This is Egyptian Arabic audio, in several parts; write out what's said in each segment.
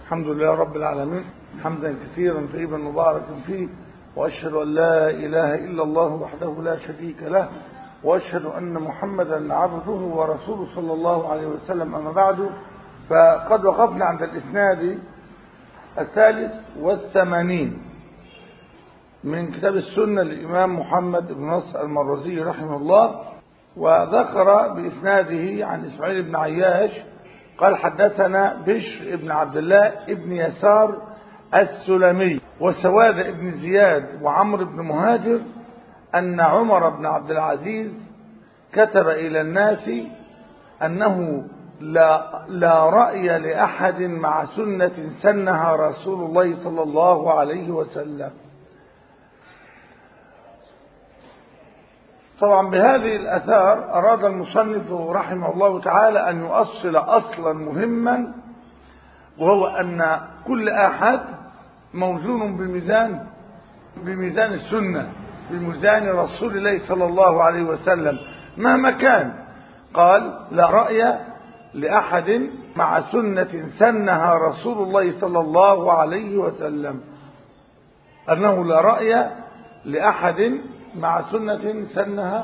الحمد لله رب العالمين حمدا كثيرا طيبا مباركا فيه وأشهد أن لا إله إلا الله وحده لا شريك له وأشهد أن محمدا عبده ورسوله صلى الله عليه وسلم أما بعد فقد وقفنا عند الإسناد الثالث والثمانين من كتاب السنة للإمام محمد بن نصر المروزي رحمه الله وذكر بإسناده عن إسماعيل بن عياش قال حدثنا بشر بن عبد الله بن يسار السلمي وسواد بن زياد وعمرو بن مهاجر أن عمر بن عبد العزيز كتب إلى الناس أنه لا, لا رأي لأحد مع سنة سنها رسول الله صلى الله عليه وسلم طبعا بهذه الأثار أراد المصنف رحمه الله تعالى أن يؤصل أصلا مهما وهو أن كل أحد موزون بميزان بميزان السنة بميزان رسول الله صلى الله عليه وسلم مهما كان قال لا رأي لأحد مع سنة سنها رسول الله صلى الله عليه وسلم أنه لا رأي لأحد مع سنة سنها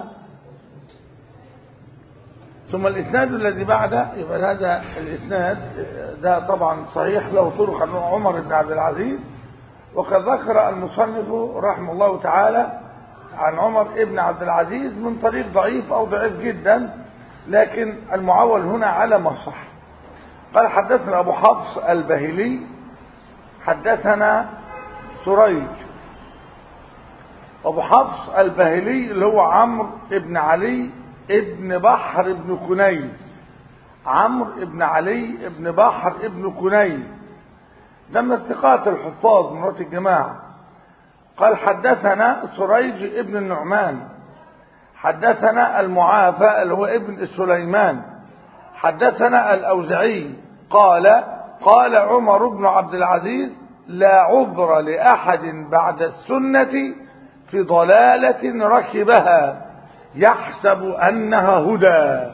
ثم الإسناد الذي بعده يبقى هذا الإسناد ده طبعا صحيح له طرق عن عمر بن عبد العزيز وقد ذكر المصنف رحمه الله تعالى عن عمر بن عبد العزيز من طريق ضعيف أو ضعيف جدا لكن المعول هنا على ما صح قال حدثنا أبو حفص البهلي حدثنا سريج أبو حفص البهلي اللي هو عمرو بن علي ابن بحر ابن كنيز عمرو بن علي ابن بحر ابن كنيز ده من الثقات الحفاظ من رواة الجماعة قال حدثنا سريج ابن النعمان حدثنا المعافى اللي هو ابن سليمان حدثنا الأوزعي قال قال عمر بن عبد العزيز لا عذر لأحد بعد السنة في ضلالة ركبها يحسب أنها هدى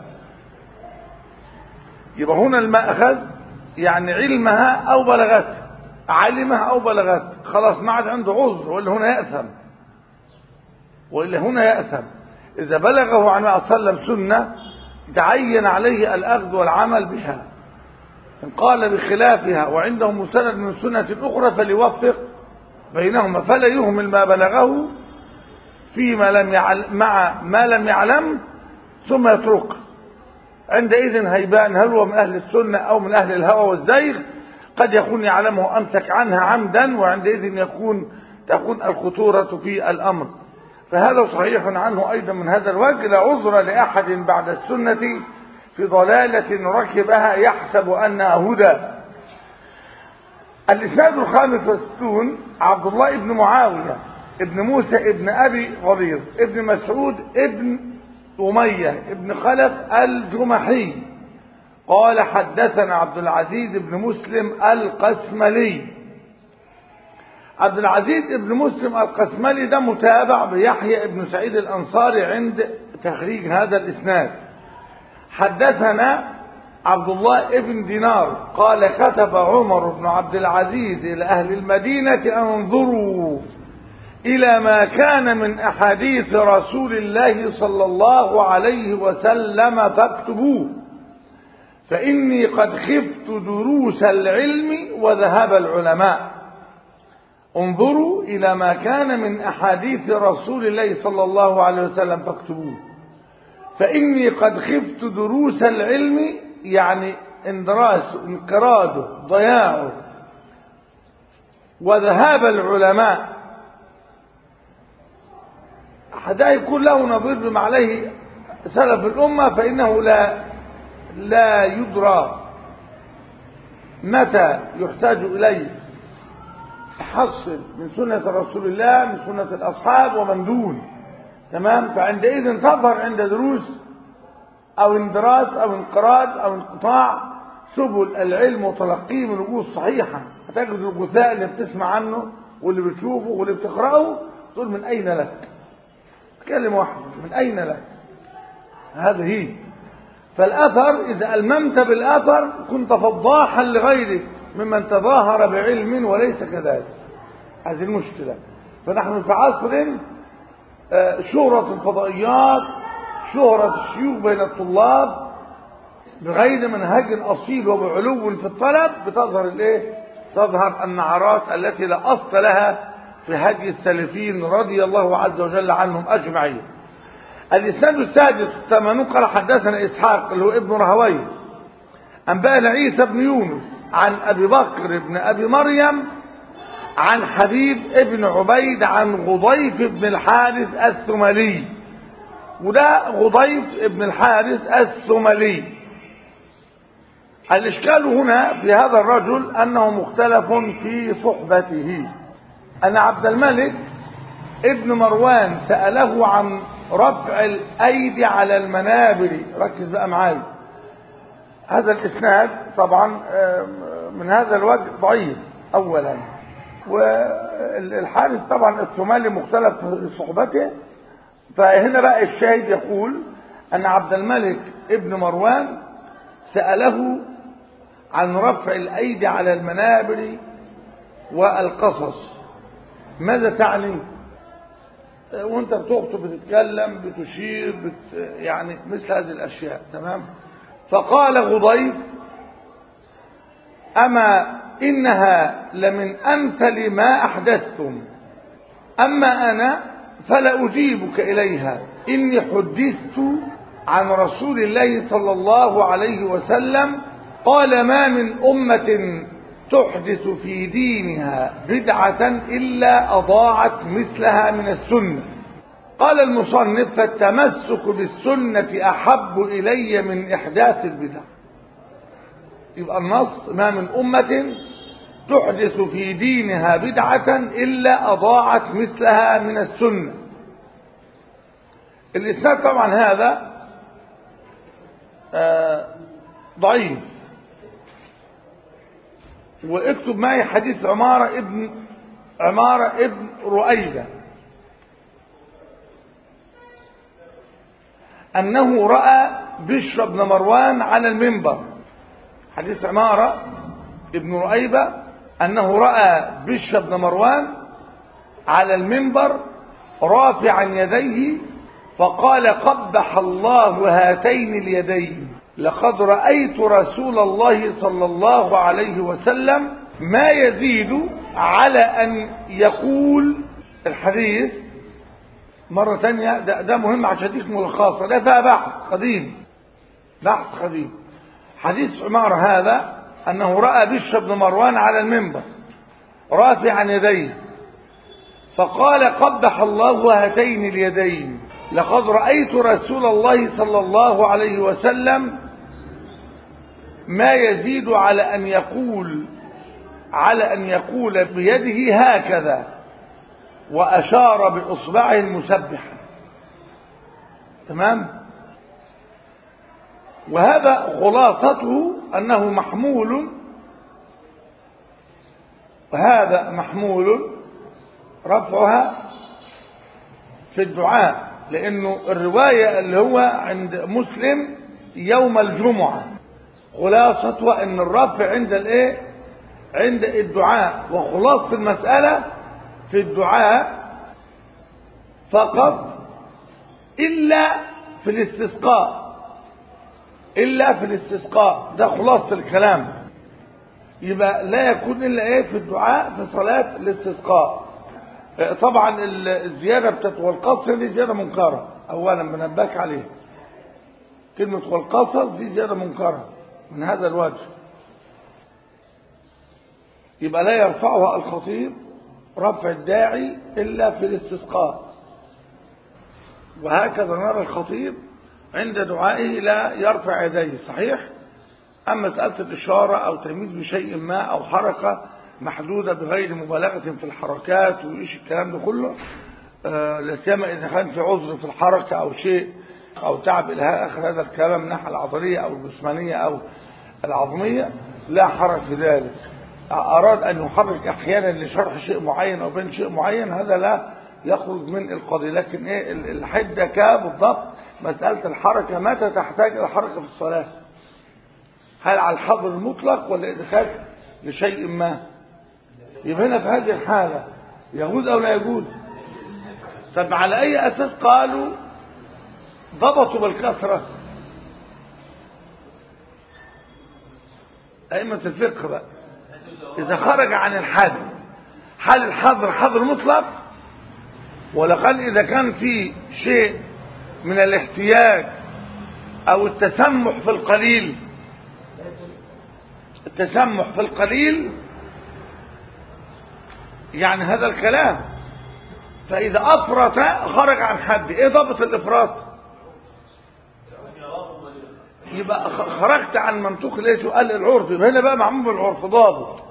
يبقى هنا المأخذ يعني علمها أو بلغته علمها أو بلغته خلاص ما عاد عنده عذر وإلا هنا يأثم وإلا هنا يأثم إذا بلغه عن النبي صلى الله عليه وسلم سنة تعين عليه الأخذ والعمل بها إن قال بخلافها وعنده مستند من سنة أخرى فليوفق بينهما فلا يهمل ما بلغه فيما لم يعلم مع ما لم يعلم ثم يتركه عندئذ هيبان هل هو من أهل السنة أو من أهل الهوى والزيغ قد يكون يعلمه أمسك عنها عمدا وعندئذ يكون تكون الخطورة في الأمر فهذا صحيح عنه أيضا من هذا الوجه لا عذر لأحد بعد السنة في ضلالة ركبها يحسب أنها هدى الإسناد الخامس والستون عبد الله بن معاوية ابن موسى ابن أبي غليظ ابن مسعود ابن أمية ابن خلف الجمحي قال حدثنا عبد العزيز بن مسلم القسملي عبد العزيز بن مسلم القسملي ده متابع بيحيى بن سعيد الأنصاري عند تخريج هذا الإسناد حدثنا عبد الله بن دينار قال كتب عمر بن عبد العزيز إلى أهل المدينة انظروا إلى ما كان من أحاديث رسول الله صلى الله عليه وسلم فاكتبوه فإني قد خفت دروس العلم وذهب العلماء انظروا إلى ما كان من أحاديث رسول الله صلى الله عليه وسلم فاكتبوه فإني قد خفت دروس العلم يعني اندراس انقراضه ضياعه وذهاب العلماء حتى يكون له نظير بما عليه سلف الأمة فإنه لا لا يدرى متى يحتاج إليه يحصل من سنة رسول الله من سنة الأصحاب ومن دون تمام فعندئذ تظهر عند دروس أو اندراس أو انقراض أو انقطاع سبل العلم وتلقيه من وجوه صحيحة هتجد الجثاء اللي بتسمع عنه واللي بتشوفه واللي بتقرأه تقول من أين لك كلمة واحدة من أين لك هذه هي فالأثر إذا ألممت بالأثر كنت فضاحا لغيرك ممن تظاهر بعلم وليس كذلك هذه المشكلة فنحن في عصر شهرة الفضائيات شهرة الشيوخ بين الطلاب بغير منهج أصيل وبعلو في الطلب بتظهر الايه تظهر النعرات التي لا أصل لها في هدي السلفين رضي الله عز وجل عنهم أجمعين الإسناد السادس ثمانون قال حدثنا إسحاق اللي هو ابن رهوي أنبأنا عيسى بن يونس عن أبي بكر بن أبي مريم عن حبيب ابن عبيد عن غضيف بن الحارث الثملي وده غضيف ابن الحارث الثملي الإشكال هنا في هذا الرجل أنه مختلف في صحبته أن عبد الملك ابن مروان سأله عن رفع الأيدي على المنابر ركز بقى معايا هذا الإسناد طبعا من هذا الوجه ضعيف أولا والحارث طبعا الصومالي مختلف في صحبته فهنا بقى الشاهد يقول أن عبد الملك ابن مروان سأله عن رفع الأيدي على المنابر والقصص ماذا تعني وانت بتخطب بتتكلم بتشير بت يعني مثل هذه الأشياء تمام فقال غضيف أما إنها لمن أمثل ما أحدثتم أما أنا فلا أجيبك إليها إني حدثت عن رسول الله صلى الله عليه وسلم قال ما من أمة تحدث في دينها بدعة إلا أضاعت مثلها من السنة قال المصنف فالتمسك بالسنة أحب إلي من إحداث البدع يبقى النص ما من أمة تحدث في دينها بدعة إلا أضاعت مثلها من السنة الإسناد طبعا هذا آه ضعيف واكتب معي حديث عمارة ابن عمارة ابن رؤيدة أنه رأى بشر بن مروان على المنبر حديث عمارة ابن رؤيبة أنه رأى بشر بن مروان على المنبر رافعا يديه فقال قبح الله هاتين اليدين لقد رأيت رسول الله صلى الله عليه وسلم ما يزيد على أن يقول الحديث مرة ثانية ده, ده مهم عشان اديك ملخصة ده فيها بحث قديم بحث قديم حديث عمار هذا أنه رأى بشر بن مروان على المنبر رافعا يديه فقال قبح الله هاتين اليدين لقد رأيت رسول الله صلى الله عليه وسلم ما يزيد على أن يقول على أن يقول بيده هكذا وأشار بإصبعه المسبحة تمام وهذا خلاصته أنه محمول وهذا محمول رفعها في الدعاء لأنه الرواية اللي هو عند مسلم يوم الجمعة خلاصتها أن الرفع عند الايه عند الدعاء وخلاصة المسألة في الدعاء فقط إلا في الاستسقاء إلا في الاستسقاء ده خلاصة الكلام يبقى لا يكون إلا إيه في الدعاء في صلاة الاستسقاء طبعا الزيادة بتاعت والقصر دي زيادة منكرة أولا بنبهك عليه كلمة والقصص دي زيادة منكرة من هذا الوجه يبقى لا يرفعها الخطيب رفع الداعي إلا في الاستسقاء وهكذا نرى الخطيب عند دعائه لا يرفع يديه صحيح أما مسألة الإشارة أو تمييز بشيء ما أو حركة محدودة بغير مبالغة في الحركات وإيش الكلام ده كله آه لا سيما إذا كان في عذر في الحركة أو شيء أو تعب إلى آخر هذا الكلام من الناحية العضلية أو الجسمانية أو العظمية لا حرج في ذلك أراد أن يحرك أحيانا لشرح شيء معين أو بين شيء معين هذا لا يخرج من القضية لكن إيه الحدة كبالضبط مسألة الحركة متى تحتاج إلى حركة في الصلاة هل على الحظر المطلق ولا إذا كانت لشيء ما يبقى هنا في هذه الحالة يجوز أو لا يجوز طب على أي أساس قالوا ضبطوا بالكثرة أئمة الفقه بقى إذا خرج عن الحد هل الحظر حظر مطلق ولا قال إذا كان في شيء من الاحتياج أو التسمح في القليل التسمح في القليل يعني هذا الكلام فإذا أفرط خرج عن حد إيه ضابط الإفراط يبقى خرجت عن منطوق ليش قال العرف يبقى هنا بقى معمول بالعرف ضابط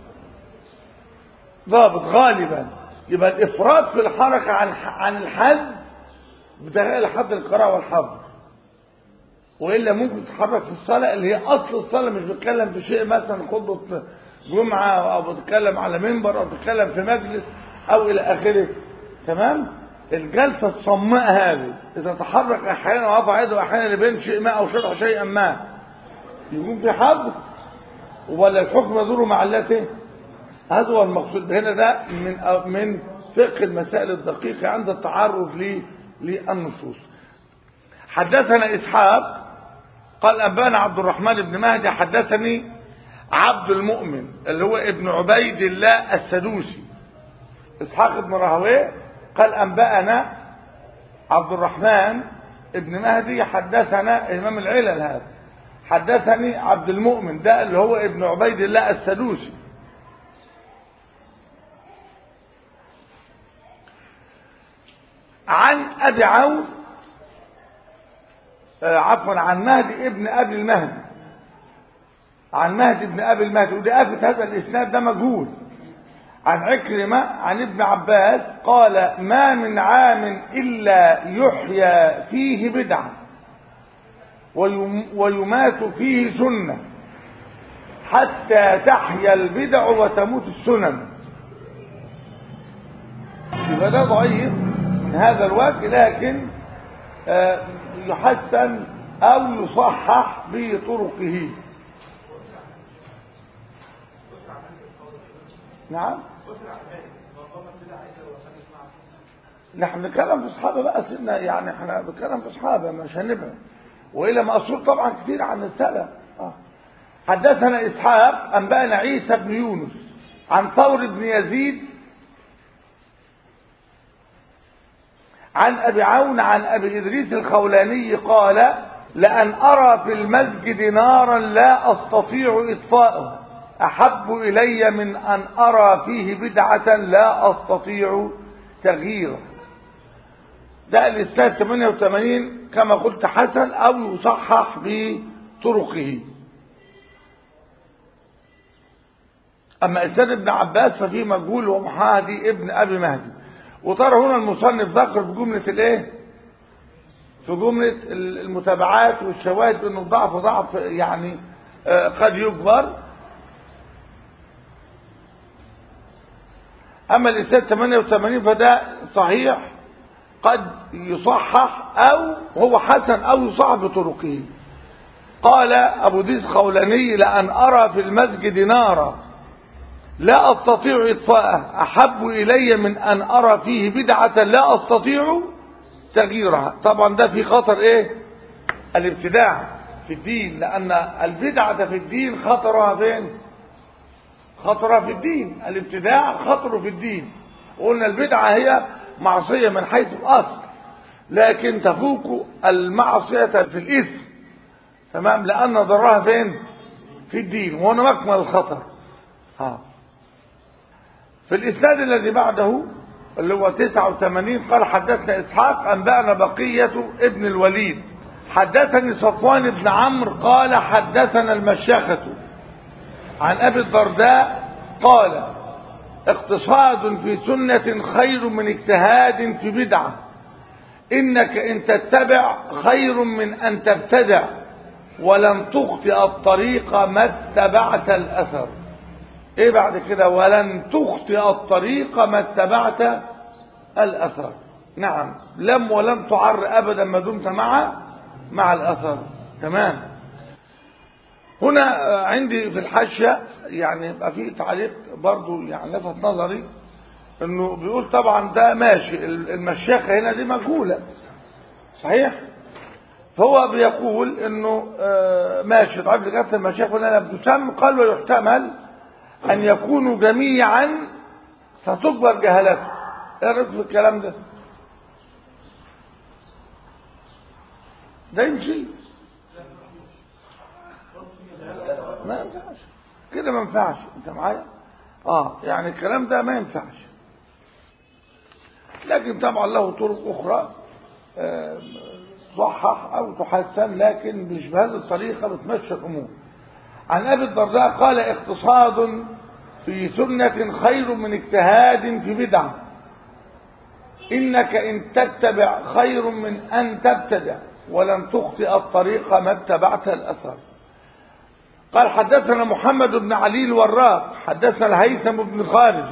ضابط غالبا يبقى الإفراط في الحركة عن عن الحد بتغير حد القراءة والحظ وإلا ممكن تتحرك في الصلاة اللي هي أصل الصلاة مش بتكلم في شيء مثلا خطبة جمعة أو بتتكلم على منبر أو بتتكلم في مجلس أو إلى آخره تمام الجلسة الصماء هذه إذا تحرك أحيانا ورفع يده أحيانا لبين شيء ما أو شرح شيئا ما يكون في حظ ولا الحكم يدور مع التي هذا هو المقصود هنا ده من من فقه المسائل الدقيقة عند التعرف للنصوص حدثنا إسحاق قال أنبانا عبد الرحمن بن مهدي حدثني عبد المؤمن اللي هو ابن عبيد الله السدوسي إسحاق بن راهويه قال أنبأنا عبد الرحمن ابن مهدي حدثنا إمام العلل هذا حدثني عبد المؤمن ده اللي هو ابن عبيد الله السدوسي عن أبي عون آه عفوا عن مهدي ابن أبي المهدي عن مهدي ابن أبي المهدي ودي آفة هذا الإسناد ده مجهول عن عكرمة عن ابن عباس قال ما من عام إلا يحيى فيه بدعة ويمات فيه سنة حتى تحيا البدع وتموت السنن يبقى ده ضعيف من هذا الوجه لكن يحسن أو يصحح بطرقه نعم نحن بنتكلم في اصحابه بقى سيدنا يعني احنا بنتكلم في اصحابه مش هنبعد والا مقصود طبعا كثير عن السلف آه. حدثنا اسحاق انبانا عيسى بن يونس عن ثور بن يزيد عن ابي عون عن ابي ادريس الخولاني قال لان ارى في المسجد نارا لا استطيع اطفاءه أحب إلي من أن أرى فيه بدعة لا أستطيع تغييره ده الإسناد 88 كما قلت حسن أو يصحح بطرقه أما إسناد ابن عباس ففيه مجهول ومحادي ابن أبي مهدي وترى هنا المصنف ذكر في جملة الإيه؟ في جملة المتابعات والشواهد بأنه ضعف ضعف يعني قد يكبر أما الإسناد 88 فده صحيح قد يصحح أو هو حسن أو يصحح بطرقه قال أبو ديس خولاني لأن أرى في المسجد نارا لا أستطيع إطفاءه أحب إلي من أن أرى فيه بدعة لا أستطيع تغييرها طبعا ده في خطر إيه الابتداع في الدين لأن البدعة في الدين خطرها فين خطرها في الدين الابتداع خطره في الدين قلنا البدعة هي معصية من حيث الأصل لكن تفوق المعصية في الإثم تمام لأن ضرها فين في الدين وهنا مكمل الخطر ها في الإسناد الذي بعده اللي هو 89 قال حدثنا إسحاق أنبأنا بقية ابن الوليد حدثني صفوان بن عمرو قال حدثنا المشاخة عن أبي الدرداء قال اقتصاد في سنة خير من اجتهاد في بدعة إنك إن تتبع خير من أن تبتدع ولن تخطئ الطريق ما اتبعت الأثر إيه بعد كده ولن تخطئ الطريق ما اتبعت الأثر نعم لم ولم تعر أبدا ما دمت مع مع الأثر تمام هنا عندي في الحاشية يعني يبقى في تعليق برضو يعني لفت نظري انه بيقول طبعا ده ماشي المشيخة هنا دي مجهولة صحيح فهو بيقول انه ماشي طيب لقيت المشيخة هنا بتسمى قال ويحتمل ان يكونوا جميعا فتكبر جهالته ايه رايك في الكلام ده ده يمشي ما ينفعش كده ما ينفعش انت معايا اه يعني الكلام ده ما ينفعش لكن طبعا له طرق اخرى آه تصحح او تحسن لكن مش بهذه الطريقه بتمشي الامور عن ابي الدرداء قال اقتصاد في سنه خير من اجتهاد في بدعه انك ان تتبع خير من ان تبتدع ولن تخطئ الطريق ما اتبعت الاثر قال حدثنا محمد بن علي الوراق حدثنا الهيثم بن خالد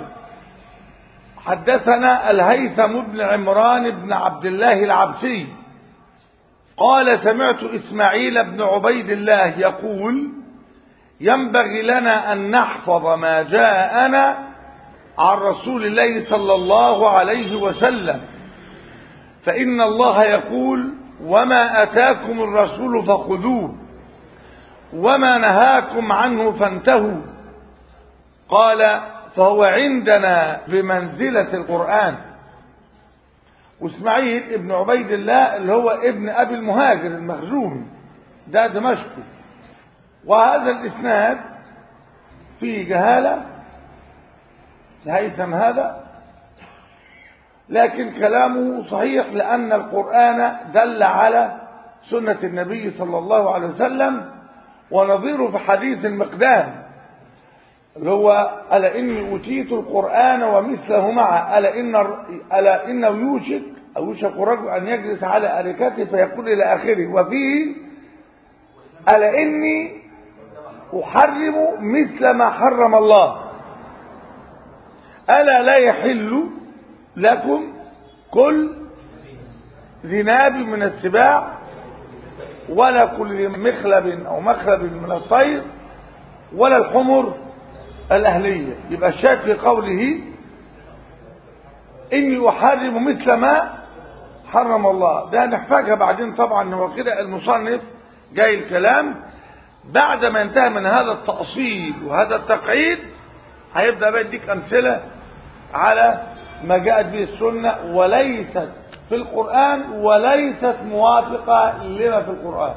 حدثنا الهيثم بن عمران بن عبد الله العبسي قال سمعت إسماعيل بن عبيد الله يقول ينبغي لنا أن نحفظ ما جاءنا عن رسول الله صلى الله عليه وسلم فإن الله يقول وما أتاكم الرسول فخذوه وما نهاكم عنه فانتهوا قال فهو عندنا بمنزلة القرآن واسماعيل ابن عبيد الله اللي هو ابن أبي المهاجر المخزومي ده دمشقي وهذا الإسناد فيه جهالة الهيثم هذا لكن كلامه صحيح لأن القرآن دل على سنة النبي صلى الله عليه وسلم ونظيره في حديث المقدام اللي هو ألا إني أوتيت القرآن ومثله معه ألا, إن ألا إنه يوشك أو يوشك الرجل أن يجلس على أركته فيقول إلى آخره وفيه ألا إني أحرم مثل ما حرم الله ألا لا يحل لكم كل ذي ناب من السباع ولا كل مخلب أو مخلب من الطير ولا الحمر الأهلية يبقى الشاهد في قوله إني أحرم مثل ما حرم الله ده نحتاجها بعدين طبعا هو كده المصنف جاي الكلام بعد ما انتهى من هذا التأصيل وهذا التقعيد هيبدأ بقى يديك أمثلة على ما جاءت به السنة وليست في القرآن وليست موافقة لما في القرآن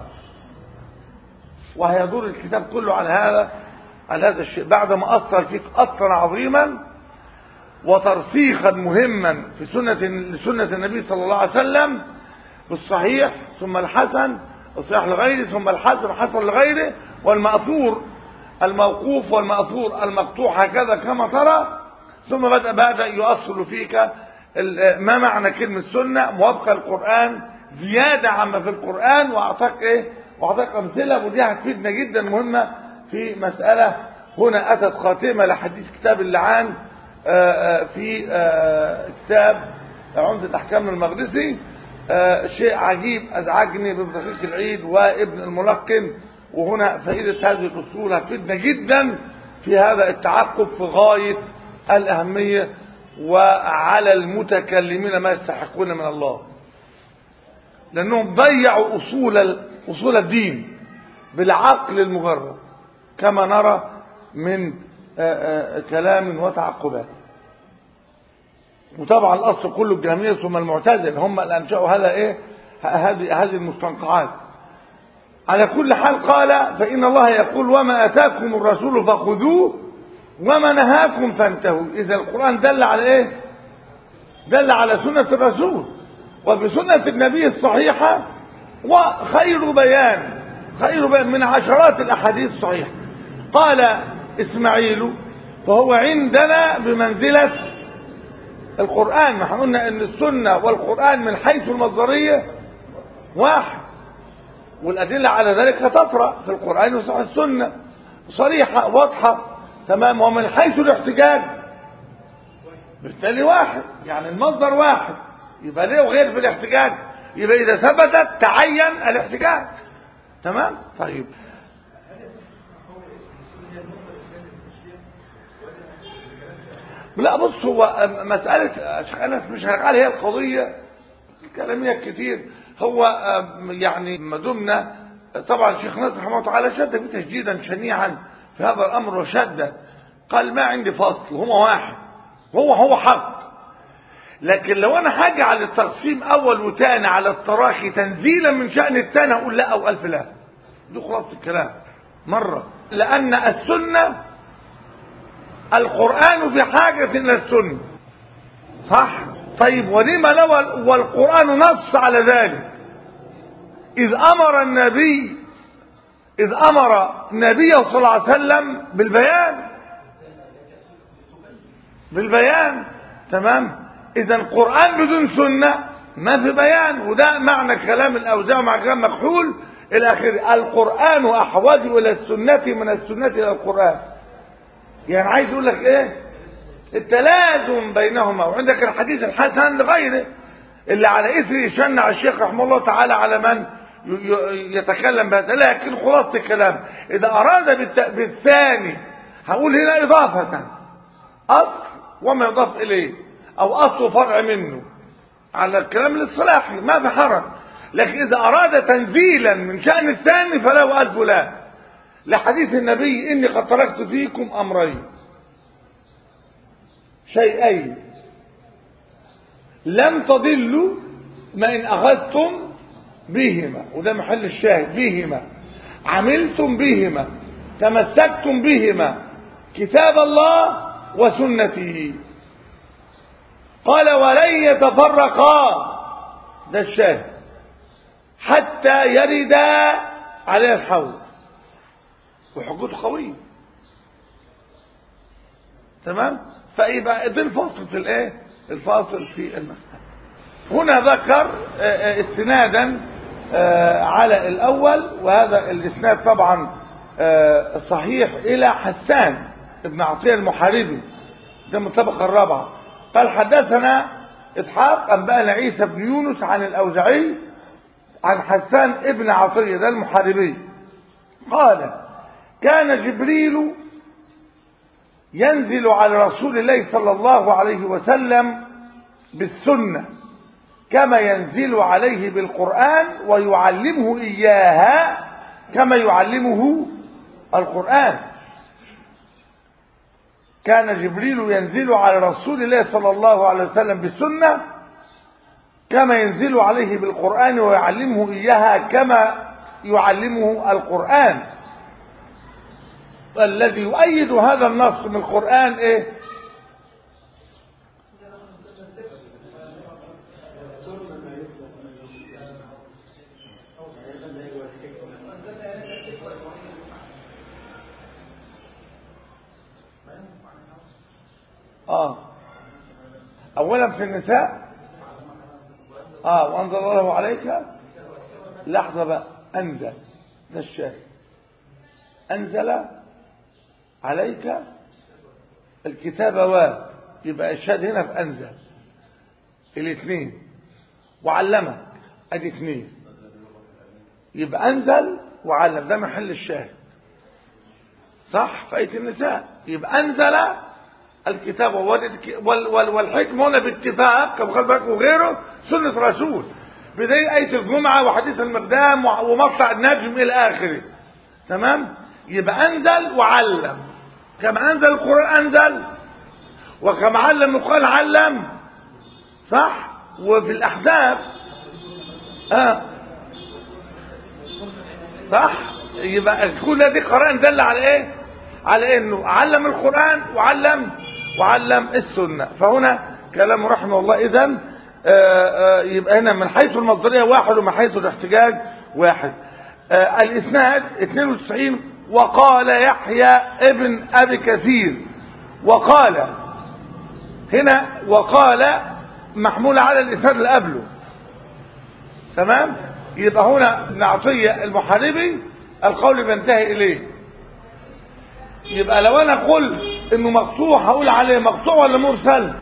وهيدور الكتاب كله على هذا على هذا الشيء بعد ما أثر فيك أثرا عظيما وترسيخا مهما في سنة لسنة النبي صلى الله عليه وسلم بالصحيح ثم الحسن الصحيح لغيره ثم الحسن الحسن لغيره والمأثور الموقوف والمأثور المقطوع هكذا كما ترى ثم بدأ بدأ يؤصل فيك ما معنى كلمة سنة موافقة القرآن زيادة عما في القرآن وأعطاك إيه وأعطاك أمثلة ودي هتفيدنا جدا مهمة في مسألة هنا أتت خاتمة لحديث كتاب اللعان في كتاب عمدة الأحكام المقدسي شيء عجيب أزعجني بابن العيد وابن الملقن وهنا فائدة هذه الأصول هتفيدنا جدا في هذا التعقب في غاية الأهمية وعلى المتكلمين ما يستحقون من الله لأنهم ضيعوا أصول أصول الدين بالعقل المجرد كما نرى من كلام وتعقبات وطبعا الأصل كله الجهمية ثم المعتزل هم اللي أنشأوا هذا إيه هذه هذه المستنقعات على كل حال قال فإن الله يقول وما أتاكم الرسول فخذوه وما نهاكم فانتهوا إذا القرآن دل على إيه دل على سنة الرسول وبسنة النبي الصحيحة وخير بيان خير بيان من عشرات الأحاديث الصحيحة قال إسماعيل فهو عندنا بمنزلة القرآن ما احنا قلنا ان السنة والقرآن من حيث المصدرية واحد والأدلة على ذلك هتطرأ في القرآن وصح السنة صريحة واضحة تمام ومن حيث الاحتجاج بالتالي واحد يعني المصدر واحد يبقى ليه وغير في الاحتجاج يبقى إذا ثبتت تعين الاحتجاج تمام طيب لا بص هو مسألة أنا مش هقال هي القضية كلامية كتير هو يعني ما دمنا طبعا شيخ ناصر رحمه الله تعالى شد فيه تشديدا شنيعا في هذا الأمر وشد قال ما عندي فصل هو واحد هو هو حق لكن لو انا هجعل التقسيم اول وتاني على التراخي تنزيلا من شأن التاني هقول لا او الف لا دي خلاصة الكلام مرة لان السنة القرآن في حاجة الى السنة صح طيب ولما لو والقرآن نص على ذلك اذ امر النبي اذ امر النبي صلى الله عليه وسلم بالبيان بالبيان تمام اذا القرآن بدون سنة ما في بيان وده معنى كلام الاوزاع مع كلام مكحول الى اخره القرآن احوج الى السنة من السنة الى القرآن يعني عايز يقول لك ايه التلازم بينهما وعندك الحديث الحسن لغيره اللي على اثر شنع الشيخ رحمه الله تعالى على من يتكلم بهذا لكن خلاصة الكلام اذا اراد بالثاني هقول هنا اضافة اصل وما يضاف اليه او اصل فرع منه على الكلام الاصطلاحي ما في حرج لكن اذا اراد تنزيلا من شأن الثاني فله الف لا لحديث النبي اني قد تركت فيكم امرين شيئين لم تضلوا ما ان اخذتم بهما وده محل الشاهد بهما عملتم بهما تمسكتم بهما كتاب الله وسنته قال ولن يتفرقا ده الشاهد حتى يردا عليه الحوض وحجته قوية تمام فيبقى ده الفاصل في الايه الفاصل في المسألة هنا ذكر استنادا على الاول وهذا الاسناد طبعا صحيح الى حسان ابن عطية المحاربي ده من الطبقة الرابعة قال حدثنا اسحاق انبأنا عيسى بن يونس عن الاوزعي عن حسان ابن عطية ده المحاربي قال كان جبريل ينزل على رسول الله صلى الله عليه وسلم بالسنة كما ينزل عليه بالقرآن ويعلمه إياها كما يعلمه القرآن كان جبريل ينزل على رسول الله صلى الله عليه وسلم بالسنة كما ينزل عليه بالقرآن ويعلمه إياها كما يعلمه القرآن الذي يؤيد هذا النص من القرآن ايه اه اولا في النساء اه وانزل الله عليك لحظة بقى انزل ده الشاهد انزل عليك الكتاب و يبقى الشاهد هنا في انزل الاثنين وعلمك ادي اثنين يبقى انزل وعلم ده محل الشاهد صح في ايه النساء يبقى انزل الكتاب والحكم هنا باتفاق كما خد بالك وغيره سنة رسول بدليل آية الجمعة وحديث المقدام ومطلع النجم إلى آخره تمام يبقى أنزل وعلم كما أنزل القرآن أنزل وكما علم القرآن علم صح وفي الأحزاب آه صح يبقى كل دي قرآن دل على إيه على انه علم القرآن وعلم وعلم السنة فهنا كلام رحمه الله اذا يبقى هنا من حيث المصدرية واحد ومن حيث الاحتجاج واحد الاسناد 92 وقال يحيى ابن ابي كثير وقال هنا وقال محمول على الاسناد اللي قبله تمام يبقى هنا ابن عطية المحاربي القول بينتهي اليه يبقى لو انا قلت انه مقطوع هقول عليه مقطوع ولا مرسل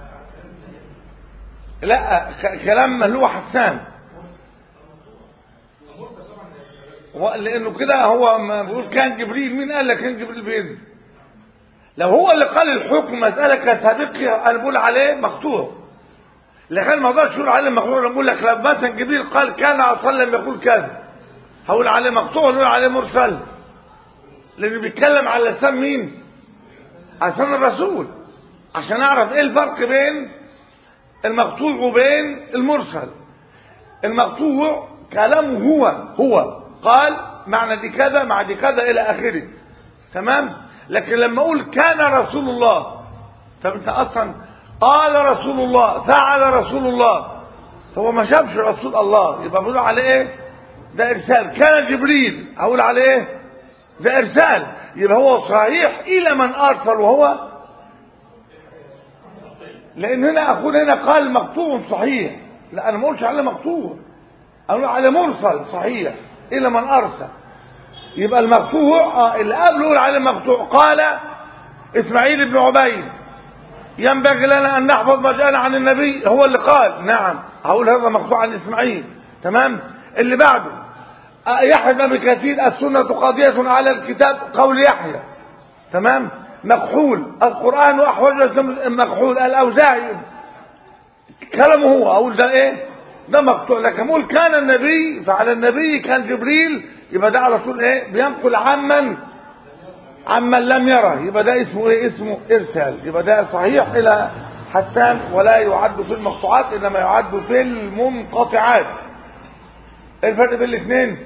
لا كلام اللي هو حسان لانه كده هو ما بيقول كان جبريل مين قال لك كان جبريل بينزل لو هو اللي قال الحكم مسألة كسابقها أنا بقول عليه مقطوع لكن ما اقدرش اقول عليه مقطوع لما اقول لك لما مثلا جبريل قال كان اصلا لم يقول كذا هقول عليه مقطوع ولا عليه مرسل لانه بيتكلم على لسان مين عشان الرسول عشان اعرف ايه الفرق بين المقطوع وبين المرسل المقطوع كلامه هو هو قال معنى دي كذا مع دي كذا الى اخره تمام لكن لما اقول كان رسول الله طب انت اصلا قال رسول الله فعل رسول الله هو ما شافش رسول الله يبقى بنقول عليه ايه ده ارسال كان جبريل اقول عليه ايه ده ارسال يبقى هو صحيح الى من ارسل وهو لان هنا اقول هنا قال مقطوع صحيح لا انا ما اقولش عليه مقطوع اقول عليه مرسل صحيح الى من ارسل يبقى المقطوع آه اللي قبله يقول عليه مقطوع قال اسماعيل بن عبيد ينبغي لنا ان نحفظ ما جاءنا عن النبي هو اللي قال نعم هقول هذا مقطوع عن اسماعيل تمام اللي بعده آه يحيى بن ابي كثير السنه قاضيه على الكتاب قول يحيى تمام مكحول القران احوج مكحول الاوزاعي كلامه هو اقول ده ايه ده مقطوع لكن اقول كان النبي فعلى النبي كان جبريل يبقى ده على طول ايه بينقل عمن عمن لم يره يبقى ده اسمه ايه اسمه ارسال يبقى ده صحيح الى حسان ولا يعد في المقطوعات انما يعد في المنقطعات ايه الفرق بين الاثنين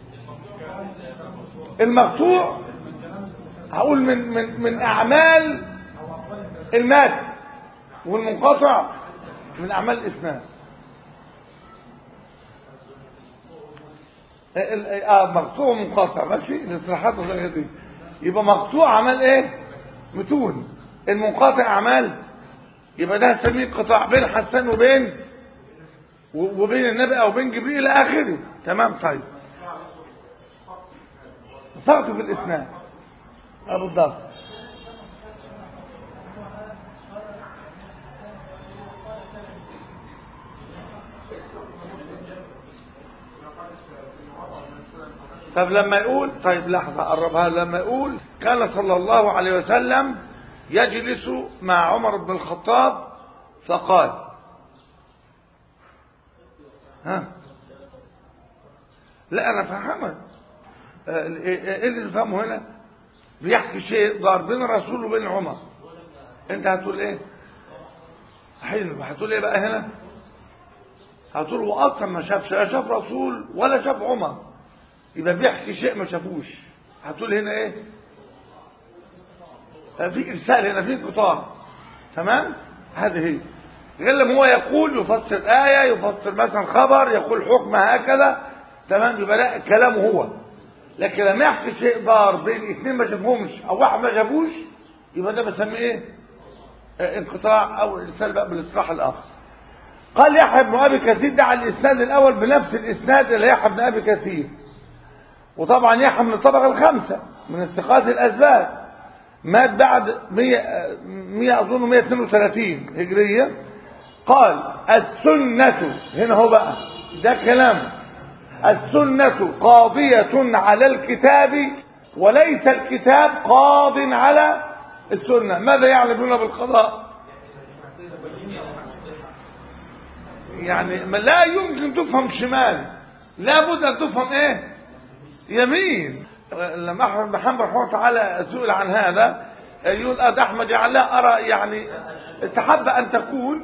المقطوع هقول من من من اعمال المات والمنقطع من اعمال الاسناد اه مقطوع منقطع ماشي الاصلاحات الظاهره دي يبقى مقطوع عمل ايه متون المنقطع اعمال يبقى ده سميه قطاع بين حسان وبين وبين النبي او بين جبريل الى اخره تمام طيب سقط في الاسناد ابو الضبط طب لما يقول طيب لحظة قربها لما يقول كان صلى الله عليه وسلم يجلس مع عمر بن الخطاب فقال ها لا انا فهمت ايه اللي تفهمه هنا بيحكي شيء ضار بين الرسول وبين عمر انت هتقول ايه حلو هتقول ايه بقى هنا هتقول هو اصلا ما شافش لا شاف رسول ولا شاف عمر يبقى بيحكي شيء ما شافوش هتقول هنا ايه في ارسال هنا في قطاع تمام هذه هي غير لما هو يقول يفسر آية يفسر مثلا خبر يقول حكم هكذا تمام يبقى لا كلامه هو لكن لما يحكي شيء ضار بين اثنين ما شافهمش او واحد ما شافوش يبقى ده بسميه ايه انقطاع او ارسال بقى بالاصلاح الاخر قال يحيى بن ابي كثير ده على الاسناد الاول بنفس الاسناد اللي يحيى بن ابي كثير وطبعا يحيى من الطبقه الخامسه من الثقات الاسباب مات بعد 100 100 اظن 132 هجريه قال السنه هنا هو بقى ده كلام السنه قاضيه على الكتاب وليس الكتاب قاض على السنه ماذا يعلمون بالقضاء يعني لا يمكن تفهم شمال لابد ان تفهم ايه يمين لما احمد بن حنبل رحمه الله تعالى سئل عن هذا يقول اد احمد يعني لا ارى يعني تحب ان تكون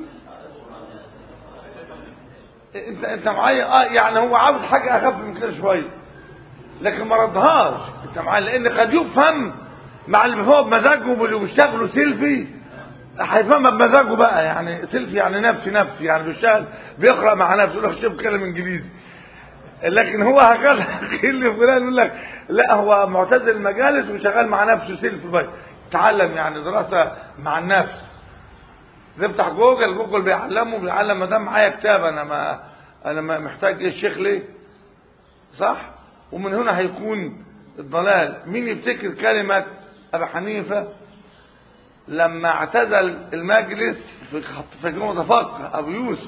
انت انت معايا اه يعني هو عاوز حاجه اخف من كده شويه لكن ما ردهاش انت معايا لان قد يفهم مع اللي هو بمزاجهم واللي بيشتغلوا سيلفي هيفهمها بمزاجه بقى يعني سيلفي يعني نفسي نفسي يعني بيشتغل بيقرا مع نفسه يقول لك شوف بيتكلم انجليزي لكن هو هكذا اللي فلان يقول لك لا هو معتزل المجالس وشغال مع نفسه سيلف بقى تعلم يعني دراسه مع النفس نفتح جوجل جوجل بيعلمه بيعلم ما دام معايا كتاب انا ما انا ما محتاج ايه الشيخ ليه صح ومن هنا هيكون الضلال مين يفتكر كلمه ابي حنيفه لما اعتزل المجلس في في متفقه ابو يوسف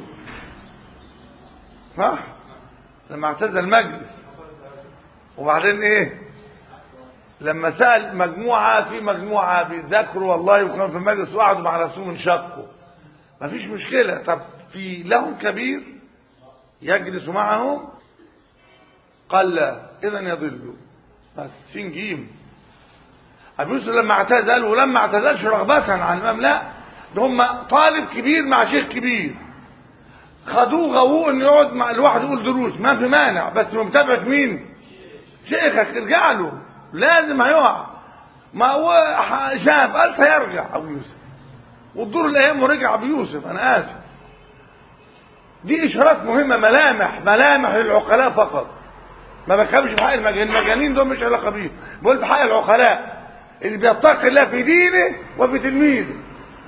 صح لما اعتزل المجلس وبعدين ايه لما سأل مجموعة في مجموعة بيذاكروا والله وكانوا في المجلس وقعدوا مع رسول انشقوا مفيش مشكلة طب في لهم كبير يجلس معهم قال لا إذا يضلوا بس سين جيم أبي يوسف لما اعتزل ولما اعتزلش رغبة عن الإمام لا ده هم طالب كبير مع شيخ كبير خدوه غووه انه يقعد مع الواحد يقول دروس ما في مانع بس بمتابعة مين شيخك ارجع له لازم هيقع ما هو شاف قال سيرجع ابو يوسف وتدور الايام ورجع ابو يوسف انا اسف دي اشارات مهمه ملامح ملامح للعقلاء فقط ما بتكلمش في حق المجانين المجانين دول مش علاقه بيهم بقول في حق العقلاء اللي بيتقي الله في دينه وفي تلميذه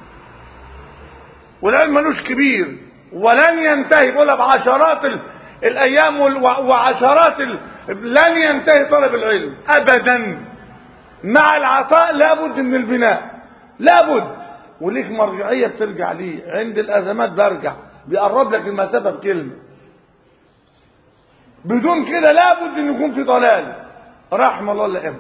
والعلم ملوش كبير ولن ينتهي بقولها بعشرات ال... الايام وال... وعشرات ال... لن ينتهي طلب العلم ابدا مع العطاء لابد من البناء لابد وليك مرجعيه بترجع ليه عند الازمات برجع بيقرب لك المسافه بكلمه بدون كده لابد ان يكون في ضلال رحم الله الائمه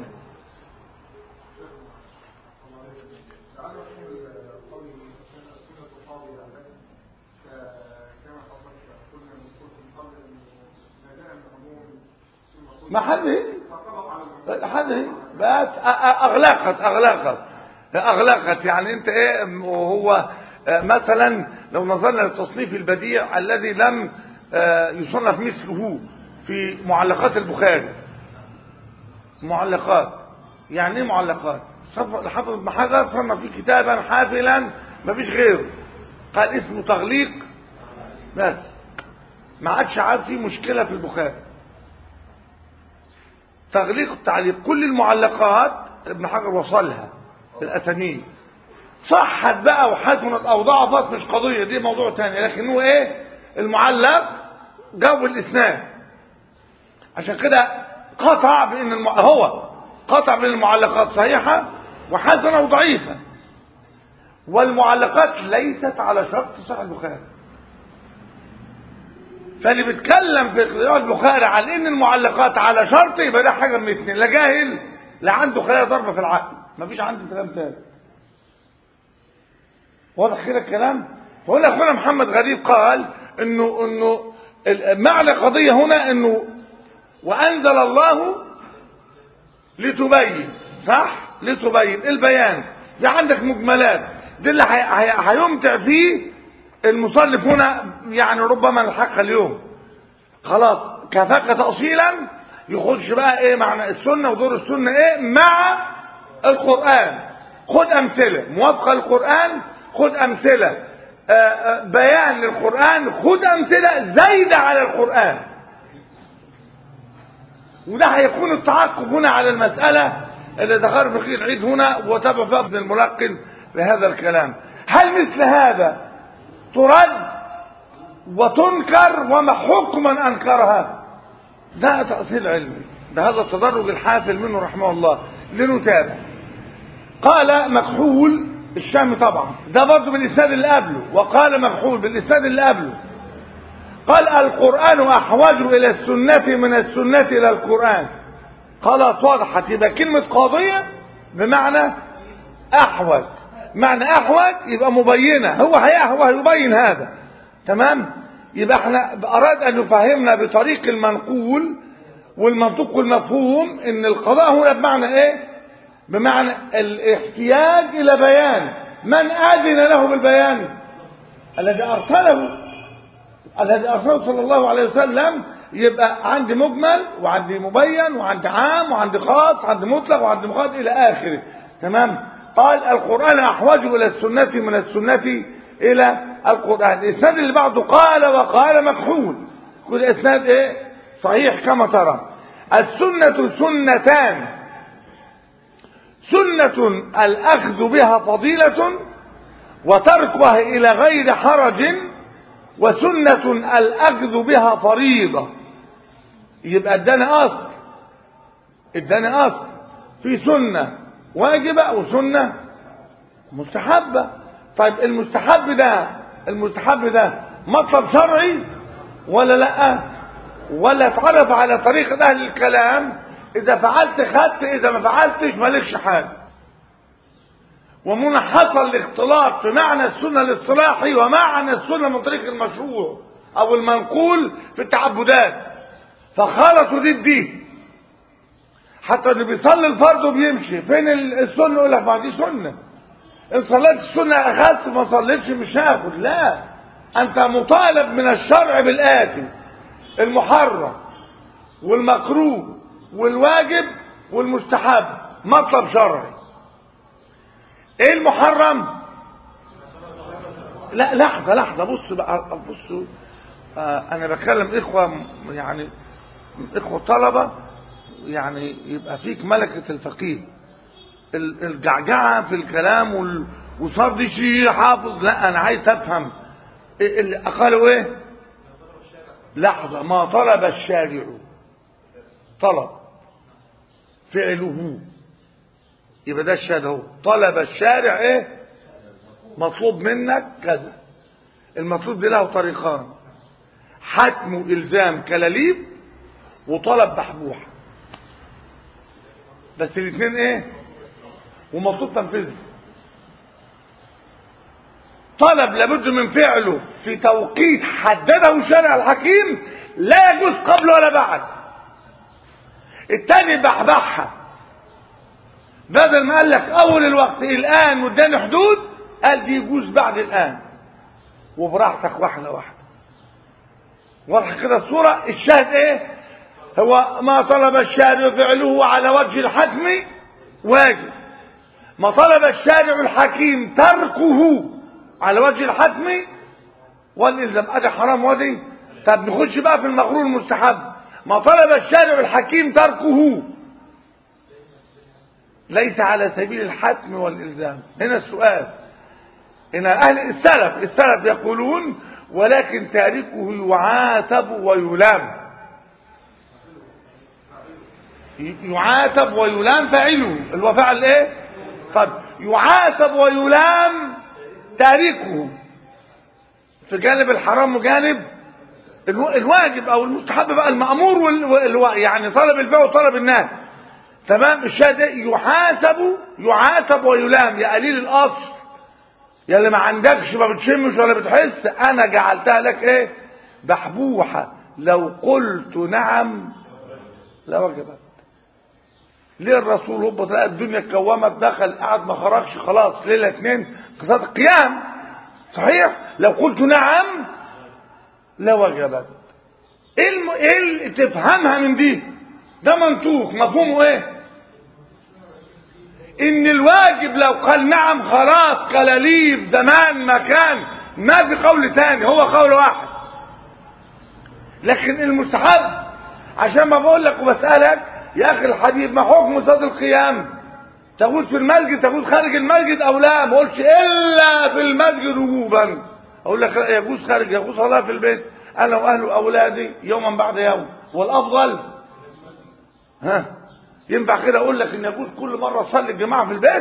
ما حد حد بس اغلقت اغلقت اغلقت يعني انت ايه وهو مثلا لو نظرنا للتصنيف البديع الذي لم يصنف مثله في معلقات البخاري معلقات يعني ايه معلقات الحافظ ابن حجر صنف في كتابا حافلا ما فيش غيره قال اسمه تغليق بس ما عادش عاد فيه مشكله في البخاري تغليق التعليق كل المعلقات ابن حجر وصلها في الاسانيد صحت بقى وحسنت او ضعفت مش قضيه دي موضوع تاني لكن هو ايه المعلق جو الاسناد عشان كده قطع بان الم... هو قطع بين المعلقات صحيحه وحسنه وضعيفه والمعلقات ليست على شرط صحيح البخاري فاللي بيتكلم في اختيار البخاري على ان المعلقات على شرط يبقى ده حاجه من اثنين لا جاهل لا عنده خلايا ضربه في العقل مفيش عنده كلام تاني واضح كده الكلام فهنا اخونا محمد غريب قال انه انه معنى قضيه هنا انه وانزل الله لتبين صح لتبين البيان في عندك مجملات دي اللي هيمتع فيه المصنف هنا يعني ربما نلحقها اليوم خلاص كفاك تأصيلا يخش بقى ايه معنى السنة ودور السنة ايه مع القرآن خد امثلة موافقة للقرآن خد امثلة آآ آآ بيان للقرآن خد امثلة زايدة على القرآن وده هيكون التعقب هنا على المسألة اللي ذكر فقيه العيد هنا وتابع فيها ابن الملقن بهذا الكلام هل مثل هذا ترد وتنكر وما حكم من انكرها ده تأصيل علمي ده هذا التدرج الحافل منه رحمه الله لنتابع قال مكحول الشامي طبعا ده برضه بالاسناد اللي قبله وقال مكحول بالاسناد اللي قبله قال القرآن أحوج إلى السنة من السنة إلى القرآن خلاص وضحت يبقى كلمة قاضية بمعنى أحوج معنى أحوج يبقى مبينة هو هيأهوى يبين هذا تمام يبقى احنا أراد أن يفهمنا بطريق المنقول والمنطوق والمفهوم ان القضاء هنا بمعنى ايه بمعنى الاحتياج الى بيان من اذن له بالبيان الذي ارسله الذي ارسله صلى الله عليه وسلم يبقى عندي مجمل وعندي مبين وعندي عام وعندي خاص وعندي مطلق وعندي مخاط الى اخره تمام قال القران احوج الى السنه من السنه الى القران الاسناد اللي بعده قال وقال مكحول كل اسناد ايه صحيح كما ترى السنه سنتان سنه الاخذ بها فضيله وتركها الى غير حرج وسنة الأخذ بها فريضة يبقى اداني أصل اداني أصل في سنة واجبة وسنة مستحبة طيب المستحب ده المستحب ده مطلب شرعي ولا لا ولا اتعرف على طريقة أهل الكلام اذا فعلت خدت اذا ما فعلتش مالكش حاجه ومن حصل الاختلاط في معنى السنه الاصطلاحي ومعنى السنه من طريق المشروع او المنقول في التعبدات فخلطوا دي بدي حتى اللي بيصلي الفرض وبيمشي فين السنه يقول لك ما دي سنه ان صليت السنه اخذت ما صليتش مش هاخد لا انت مطالب من الشرع بالاتي المحرم والمكروه والواجب والمستحب مطلب شرعي ايه المحرم لا لحظه لحظه بص بقى بصوا آه انا بكلم اخوه يعني اخوه طلبه يعني يبقى فيك ملكه الفقيه الجعجعه في الكلام وال... وصار دي شيء حافظ لا انا عايز افهم إيه اللي قالوا ايه لحظه ما طلب الشارع طلب فعله يبقى ده الشهاده اهو طلب الشارع ايه مطلوب منك كذا المطلوب دي له طريقان حتم الزام كلاليب وطلب بحبوح بس الاثنين ايه ومطلوب تنفيذه طلب لابد من فعله في توقيت حدده شارع الحكيم لا يجوز قبل ولا بعد التاني بحبحها بدل ما قال لك اول الوقت الان واداني حدود قال دي يجوز بعد الان وبراحتك واحده واحده واضح كده الصوره الشاهد ايه هو ما طلب الشارع فعله على وجه الحتم واجب ما طلب الشارع الحكيم تركه على وجه الحتم والالزام ادي حرام ودي طب نخش بقى في المغرور المستحب ما طلب الشارع الحكيم تركه ليس على سبيل الحتم والإلزام هنا السؤال هنا أهل السلف السلف يقولون ولكن تاركه يعاتب ويلام يعاتب ويلام فاعله اللي هو فعل ايه طب يعاتب ويلام تاركه في جانب الحرام وجانب الواجب او المستحب بقى المأمور وال... يعني طلب البيع وطلب الناس تمام الشاهد يحاسب يعاتب ويلام يا قليل الاصل يا اللي ما عندكش ما بتشمش ولا بتحس انا جعلتها لك ايه بحبوحه لو قلت نعم لوجبت ليه الرسول هو تلاقي الدنيا اتكومت دخل قعد ما خرجش خلاص ليله اتنين قصاد القيام صحيح لو قلت نعم لوجبت ايه الم... ايه اللي تفهمها من دي ده منطوق مفهومه ايه ان الواجب لو قال نعم خلاص قلاليب زمان مكان ما في قول تاني هو قول واحد لكن المستحب عشان ما بقول لك وبسألك يا اخي الحبيب ما حكم صلاة القيام تقول في المسجد تقول خارج المسجد او لا ما قلتش الا في المسجد وجوبا اقول لك يجوز خارج يجوز صلاة في البيت انا واهل واولادي يوما بعد يوم والافضل ها ينفع كده اقول لك ان يجوز كل مره اصلي الجماعه في البيت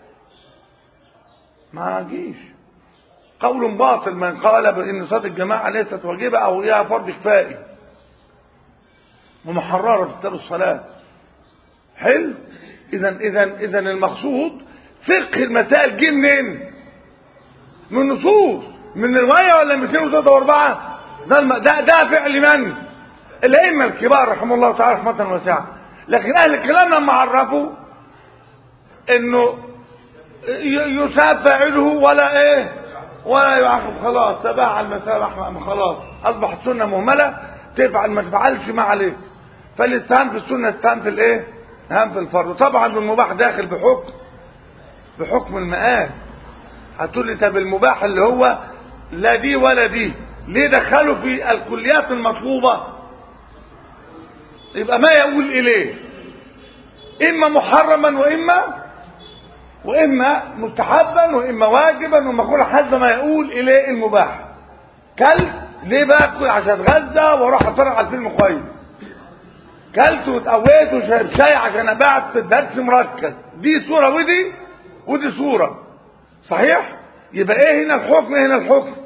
ما جيش قول باطل من قال بان صلاه الجماعه ليست واجبه او هي فرض كفائي ومحرره في كتاب الصلاه حلو اذا اذا اذا المقصود فقه المسائل جه منين من نصوص من روايه ولا من 204 ده ده ده فعل من الائمه الكبار رحمه الله تعالى رحمه واسعه لكن اهل الكلام لما عرفوا انه يساب فاعله ولا ايه ولا يعاقب خلاص تبع المسألة خلاص اصبحت سنة مهملة تفعل ما تفعلش ما عليك فالاستهام في السنة استهام في الايه استهام في الفرض طبعا المباح داخل بحكم بحكم المآل هتقول لي طب المباح اللي هو لا دي ولا دي ليه دخلوا في الكليات المطلوبة يبقى ما يقول إليه إما محرما وإما وإما مستحبا وإما واجبا وإما كل حسب ما يقول إليه المباح كلت ليه باكل عشان اتغذى واروح اتفرج على الفيلم كويس كلت واتقويت وشرب شاي عشان ابعت في الدرس مركز دي صوره ودي ودي صوره صحيح يبقى ايه هنا الحكم هنا الحكم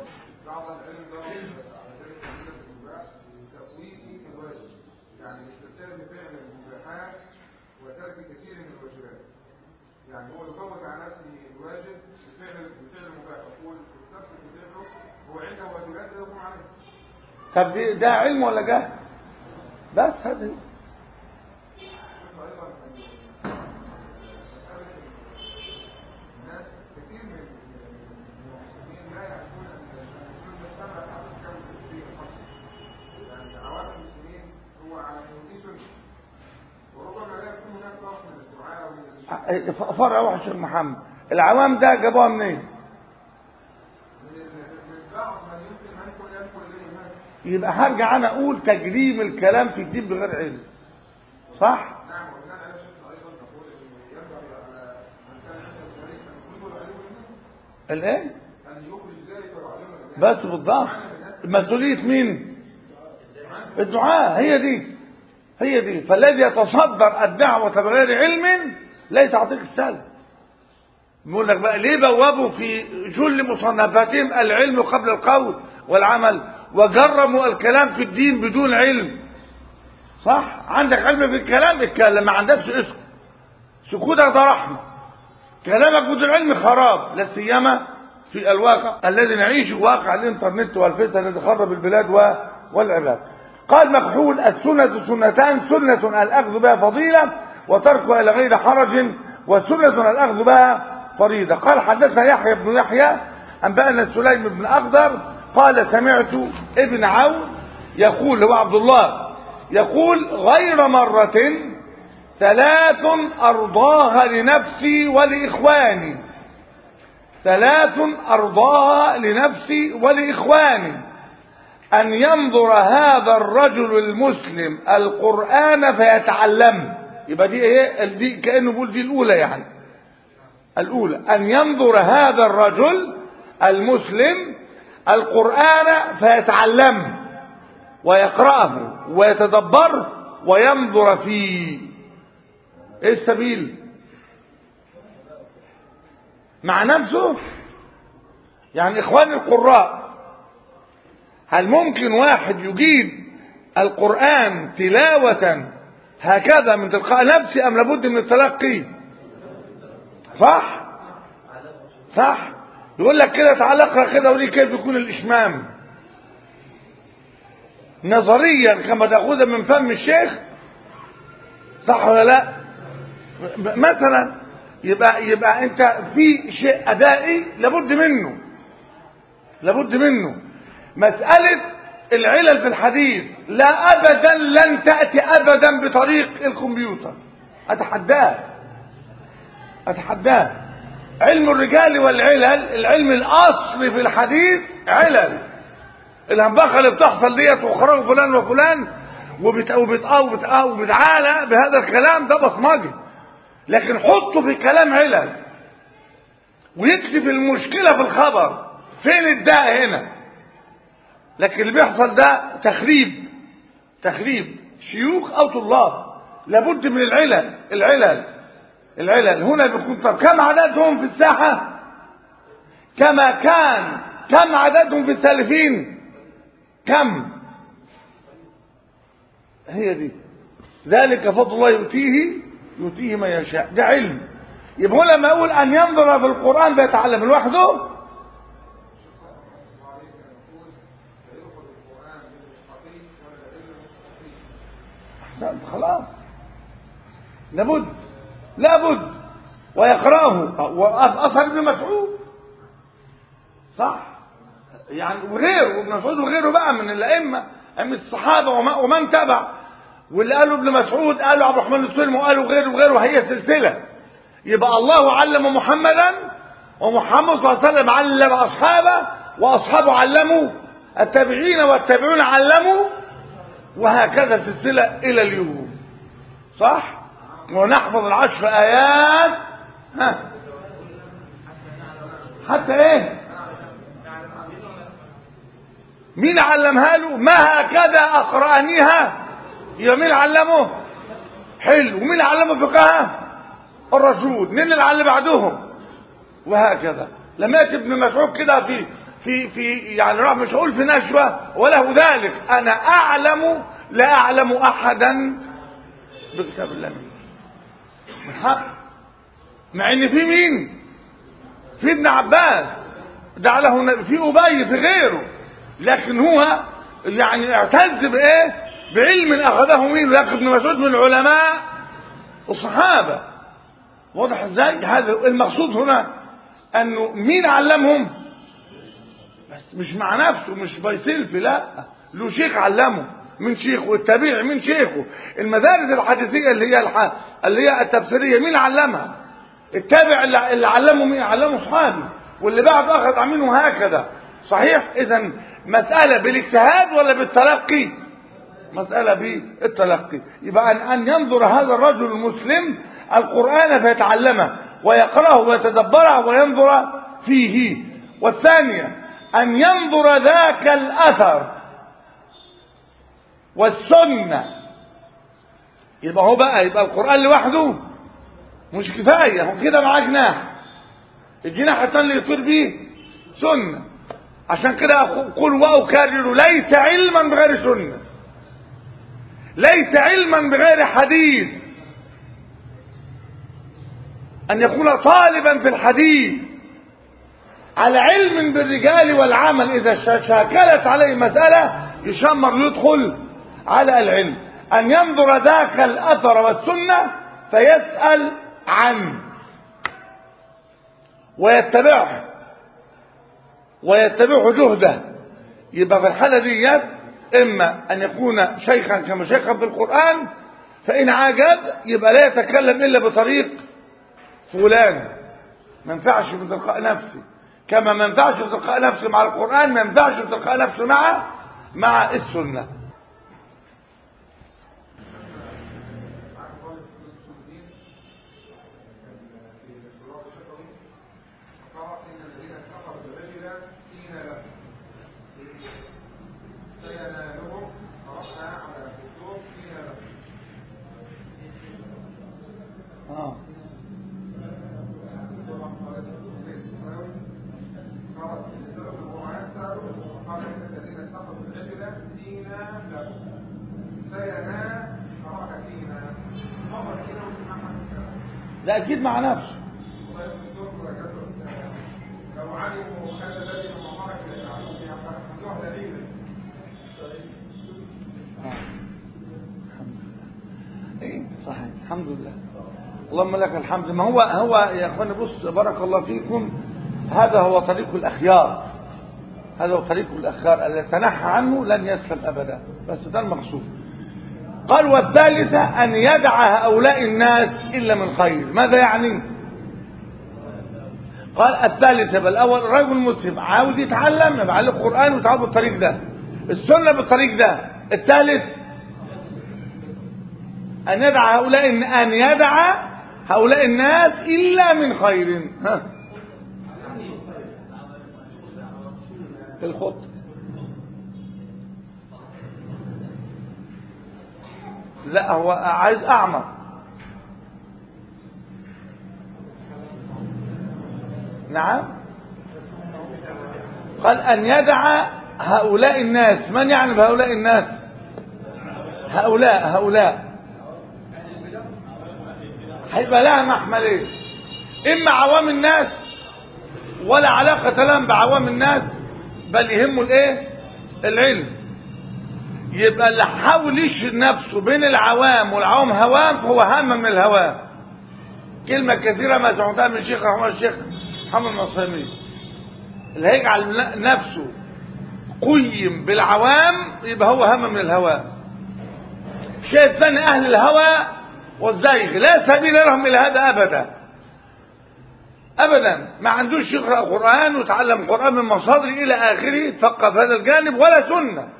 طب دي- ده علم ولا جهل بس هذه ف- فرع واحد شيخ محمد العوام ده جابوها منين يبقى هرجع انا اقول تجريم الكلام في الدين بغير علم صح الايه بس بالضبط مسؤوليه مين الدعاء هي دي هي دي فالذي يتصدر الدعوة بغير علم ليس عطيك السلب بيقول لك بقى ليه بوابوا في جل مصنفاتهم العلم قبل القول والعمل وجرموا الكلام في الدين بدون علم صح عندك علم في الكلام اتكلم ما عندكش اسم سكوتك ده رحمه كلامك بدون علم خراب لا سيما في الواقع الذي نعيشه واقع الانترنت والفتن الذي خرب البلاد و- والعباد قال مكحول السنة سنتان سنة الأخذ بها فضيلة وتركها إلى غير حرج وسنة الأخذ بها فريضة قال حدثنا يحيى بن يحيى أنبأنا سليم بن أخضر قال سمعت ابن عون يقول هو عبد الله يقول غير مرة ثلاث أرضاها لنفسي ولإخواني ثلاث أرضاها لنفسي ولإخواني أن ينظر هذا الرجل المسلم القرآن فيتعلم يبقى دي ايه دي كأنه بيقول دي الأولى يعني الأولى أن ينظر هذا الرجل المسلم القرآن فيتعلم ويقرأه ويتدبره وينظر فيه ايه السبيل مع نفسه يعني اخواني القراء هل ممكن واحد يجيد القرآن تلاوة هكذا من تلقاء نفسه أم لابد من التلقي صح صح يقول لك كده تعالى اقرا كده وري كيف يكون الإشمام نظريا كما تأخذها من فم الشيخ صح ولا لا مثلا يبقى يبقى انت في شيء ادائي لابد منه لابد منه مسألة العلل في الحديث لا ابدا لن تأتي ابدا بطريق الكمبيوتر اتحداه اتحداه علم الرجال والعلل العلم الاصلي في الحديث علل الهمبخه اللي بتحصل ديت وخرج فلان وفلان وبت وبت وبت وبتعالى بهذا الكلام ده بصمجي لكن حطه في كلام علل ويكتب المشكلة في الخبر فين الداء هنا لكن اللي بيحصل ده تخريب تخريب شيوخ او طلاب لابد من العلل العلل العلل هنا بيكون طب كم عددهم في الساحة كما كان كم عددهم في السالفين كم هي دي ذلك فضل الله يؤتيه يؤتيه من يشاء ده علم يبقى هو لما يقول ان ينظر في القران بيتعلم لوحده احسنت خلاص لابد لابد ويقراه واثر ابن مسعود صح يعني وغيره ابن مسعود وغيره بقى من الائمه ائمه الصحابه وما- ومن تبع واللي قالوا ابن مسعود قالوا عبد الرحمن السلم وقالوا غيره وغيره هي سلسله يبقى الله علم محمدا ومحمد صلى الله عليه وسلم علم اصحابه واصحابه علموا التابعين والتابعون علموا وهكذا سلسله الى اليوم صح ونحفظ العشر ايات ها حتى ايه مين علمها له ما هكذا اقرانيها يبقى مين علمه حلو ومين علمه فقهها الرسول مين اللي علم بعدهم وهكذا لما ياتي ابن مسعود كده في في في يعني راح مش هقول في نشوه وله ذلك انا اعلم لا اعلم احدا بكتاب الله منه من حق مع ان في مين في ابن عباس جعله نبي في ابي في غيره لكن هو يعني اعتز بايه بعلم اخذه مين لكن ابن مسعود من العلماء الصحابه واضح ازاي هذا المقصود هنا انه مين علمهم بس مش مع نفسه مش بايسيلفي لا له شيخ علمه من شيخه والتابعي من شيخه المدارس الحديثيه اللي هي الح... اللي هي التفسيريه مين علمها التابع اللي اللي علمه مين علمه صحابي واللي بعد اخذ منه هكذا صحيح اذا مساله بالاجتهاد ولا بالتلقي مساله بالتلقي يبقى ان ان ينظر هذا الرجل المسلم القران فيتعلمه ويقراه ويتدبره وينظر فيه والثانيه ان ينظر ذاك الاثر والسنه يبقى هو بقى يبقى القران لوحده مش كفايه هو كده معاه جناح الجناح الثاني اللي يطير بيه سنه عشان كده اقول واكرر ليس علما بغير سنه ليس علما بغير حديث ان يكون طالبا في الحديث على علم بالرجال والعمل اذا شاكلت عليه مساله يشمر يدخل على العلم ان ينظر ذاك الاثر والسنه فيسال عنه ويتبعه ويتبعه جهده يبقى في الحالة ديت إما أن يكون شيخا كما شيخا في القرآن فإن عجب يبقى لا يتكلم إلا بطريق فلان ما ينفعش في تلقاء نفسي كما ما ينفعش في تلقاء نفسي مع القرآن ما ينفعش في تلقاء نفسي مع مع السنة آه. ده أكيد مع نفسه لو علموا هذا الذي أمرك ليفعلوه يعملوه دليلا ايه صحيح الحمد لله اللهم لك الحمد ما هو هو يا اخواني بص بارك الله فيكم هذا هو طريق الاخيار هذا هو طريق الاخيار الذي تنحى عنه لن يسلم ابدا بس ده المقصود قال والثالثة أن يدع هؤلاء الناس إلا من خير ماذا يعني قال الثالثة بل الأول الرجل المسلم عاوز يتعلم يبقى عليه القرآن ويتعلم بالطريق ده السنة بالطريق ده الثالث أن يدع هؤلاء أن يدع هؤلاء الناس إلا من خير ها الخط لا هو عايز أعمى نعم قال أن يدع هؤلاء الناس من يعني بهؤلاء الناس هؤلاء هؤلاء هيبقى لها محملين اما عوام الناس ولا علاقة لهم بعوام الناس بل يهمه الايه العلم يبقى اللي حاول يشهد نفسه بين العوام والعوام هوام فهو هم من الهوام كلمة كثيرة ما سمعتها من الشيخ محمد الشيخ محمد النصيمي اللي هيجعل نفسه قيم بالعوام يبقى هو هم من الهوام شيء ثاني اهل الهوى والزيغ لا سبيل لهم الى هذا ابدا ابدا ما عندوش يقرا قران ويتعلم قران من مصادر الى اخره تفقه في هذا الجانب ولا سنه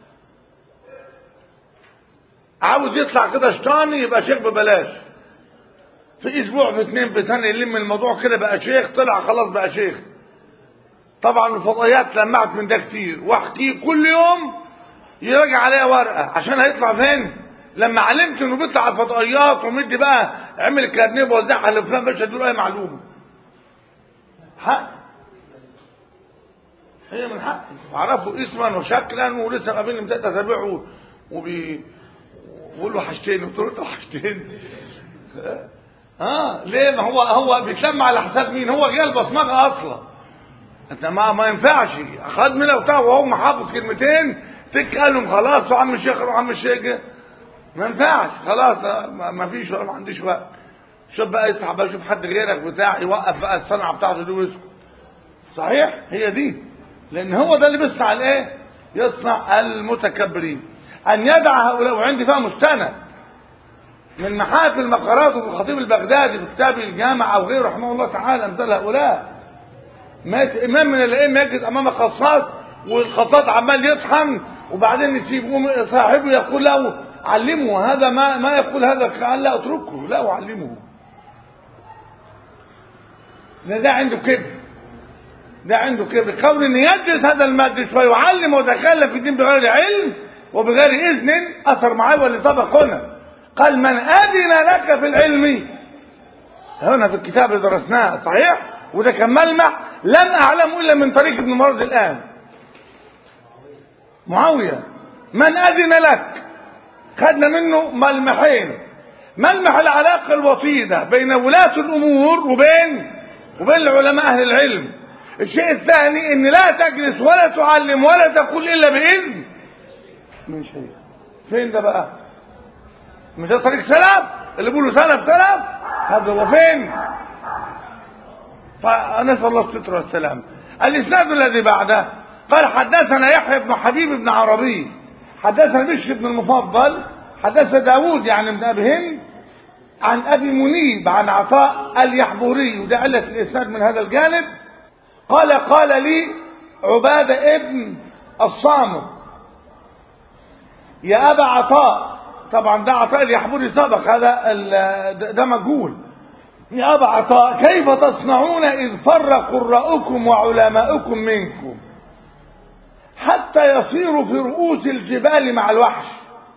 عاوز يطلع كده شيطاني يبقى شيخ ببلاش في اسبوع في اتنين في سنه يلم الموضوع كده بقى شيخ طلع خلاص بقى شيخ طبعا الفضائيات لمعت من ده كتير واحكيه كل يوم يراجع عليها ورقه عشان هيطلع فين لما علمت انه بيطلع على الفضائيات ومدي بقى عمل الكارنيه بوزعها لفلان باش اديله اي معلومه حق هي من حق اعرفوا اسما وشكلا ولسه قابلني من ثلاث اسابيع وبي بقول له حاجتين قلت له حاجتين اه ليه ما هو هو بيتلم على حساب مين هو جاي البصمجه اصلا انت ما ما ينفعش خد منها وبتاع وهو حافظ كلمتين تك قال لهم خلاص وعم الشيخ وعم الشيخ ما ينفعش خلاص ما ما فيش ما عنديش وقت شوف بقى يسحب بقى شوف حد غيرك بتاع يوقف بقى الصنعه بتاعته دي ويسكت صحيح هي دي لان هو ده اللي بيصنع الايه يصنع المتكبرين ان يدع هؤلاء وعندي فيها مستند من محافل مقاراته الخطيب البغدادي في كتاب الجامع او غيره رحمه الله تعالى امثال هؤلاء مات امام من الائمه يجد امام خصاص والخصاص عمال يطحن وبعدين يسيبه صاحبه يقول له علمه هذا ما ما يقول هذا قال لا اتركه لا اعلمه ده ده عنده كبر ده عنده كبر كون ان يدرس هذا المادة ويعلم ويتكلم في الدين بغير علم وبغير اذن اثر معاه واللي سبق هنا قال من اذن لك في العلم هنا في الكتاب اللي درسناه صحيح وده كان ملمح لم اعلمه الا من طريق ابن مرض الان معاويه من اذن لك خدنا منه ملمحين ملمح العلاقه الوطيده بين ولاه الامور وبين وبين علماء اهل العلم الشيء الثاني ان لا تجلس ولا تعلم ولا تقول الا باذن من شيء فين ده بقى مش ده طريق سلف اللي بيقولوا سلف سلف هذا هو فين فنسال الله الستر والسلام الاسناد الذي بعده قال حدثنا يحيى بن حبيب بن عربي حدثنا بشر بن المفضل حدث داود يعني بن ابي هند عن ابي منيب عن عطاء اليحبوري وده علة الاسناد من هذا الجانب قال قال لي عبادة ابن الصامت يا ابا عطاء طبعا ده عطاء اليحبوري سبق هذا ده مجهول يا ابا عطاء كيف تصنعون اذ فرق قراءكم وعلماؤكم منكم حتى يصيروا في رؤوس الجبال مع الوحش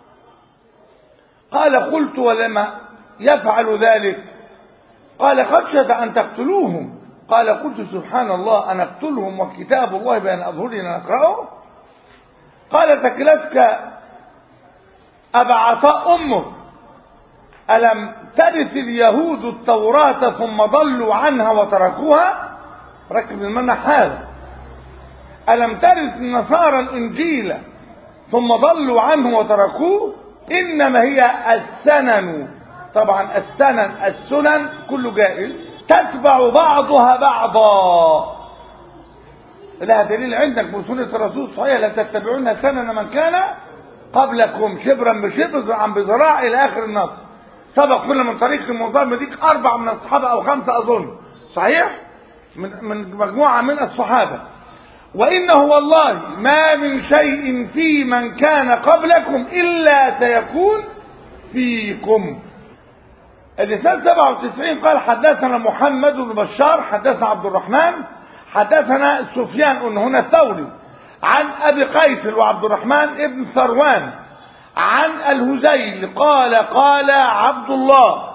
قال قلت ولما يفعل ذلك قال خشية أن تقتلوهم قال قلت سبحان الله أن أقتلهم وكتاب الله بين أظهرنا نقرأه قال تكلتك أبا عطاء أمك ألم ترث اليهود التوراة ثم ضلوا عنها وتركوها ركب المنح هذا ألم ترث النصارى الإنجيل ثم ضلوا عنه وتركوه إنما هي السنن طبعا السنن السنن كله جائز تتبع بعضها بعضا لها دليل عندك من سنة الرسول صحيح لا تتبعون سنن من كان قبلكم شبرا بشبر عن بذراع إلى آخر النص سبق كل من طريق المنظمة ديك أربع من الصحابة أو خمسة أظن صحيح من, من مجموعة من الصحابة وإنه والله ما من شيء في من كان قبلكم إلا سيكون فيكم اللسان 97 قال حدثنا محمد بن بشار حدثنا عبد الرحمن حدثنا سفيان ان هنا الثوري عن ابي قيس وعبد الرحمن ابن ثروان عن الهزيل قال قال عبد الله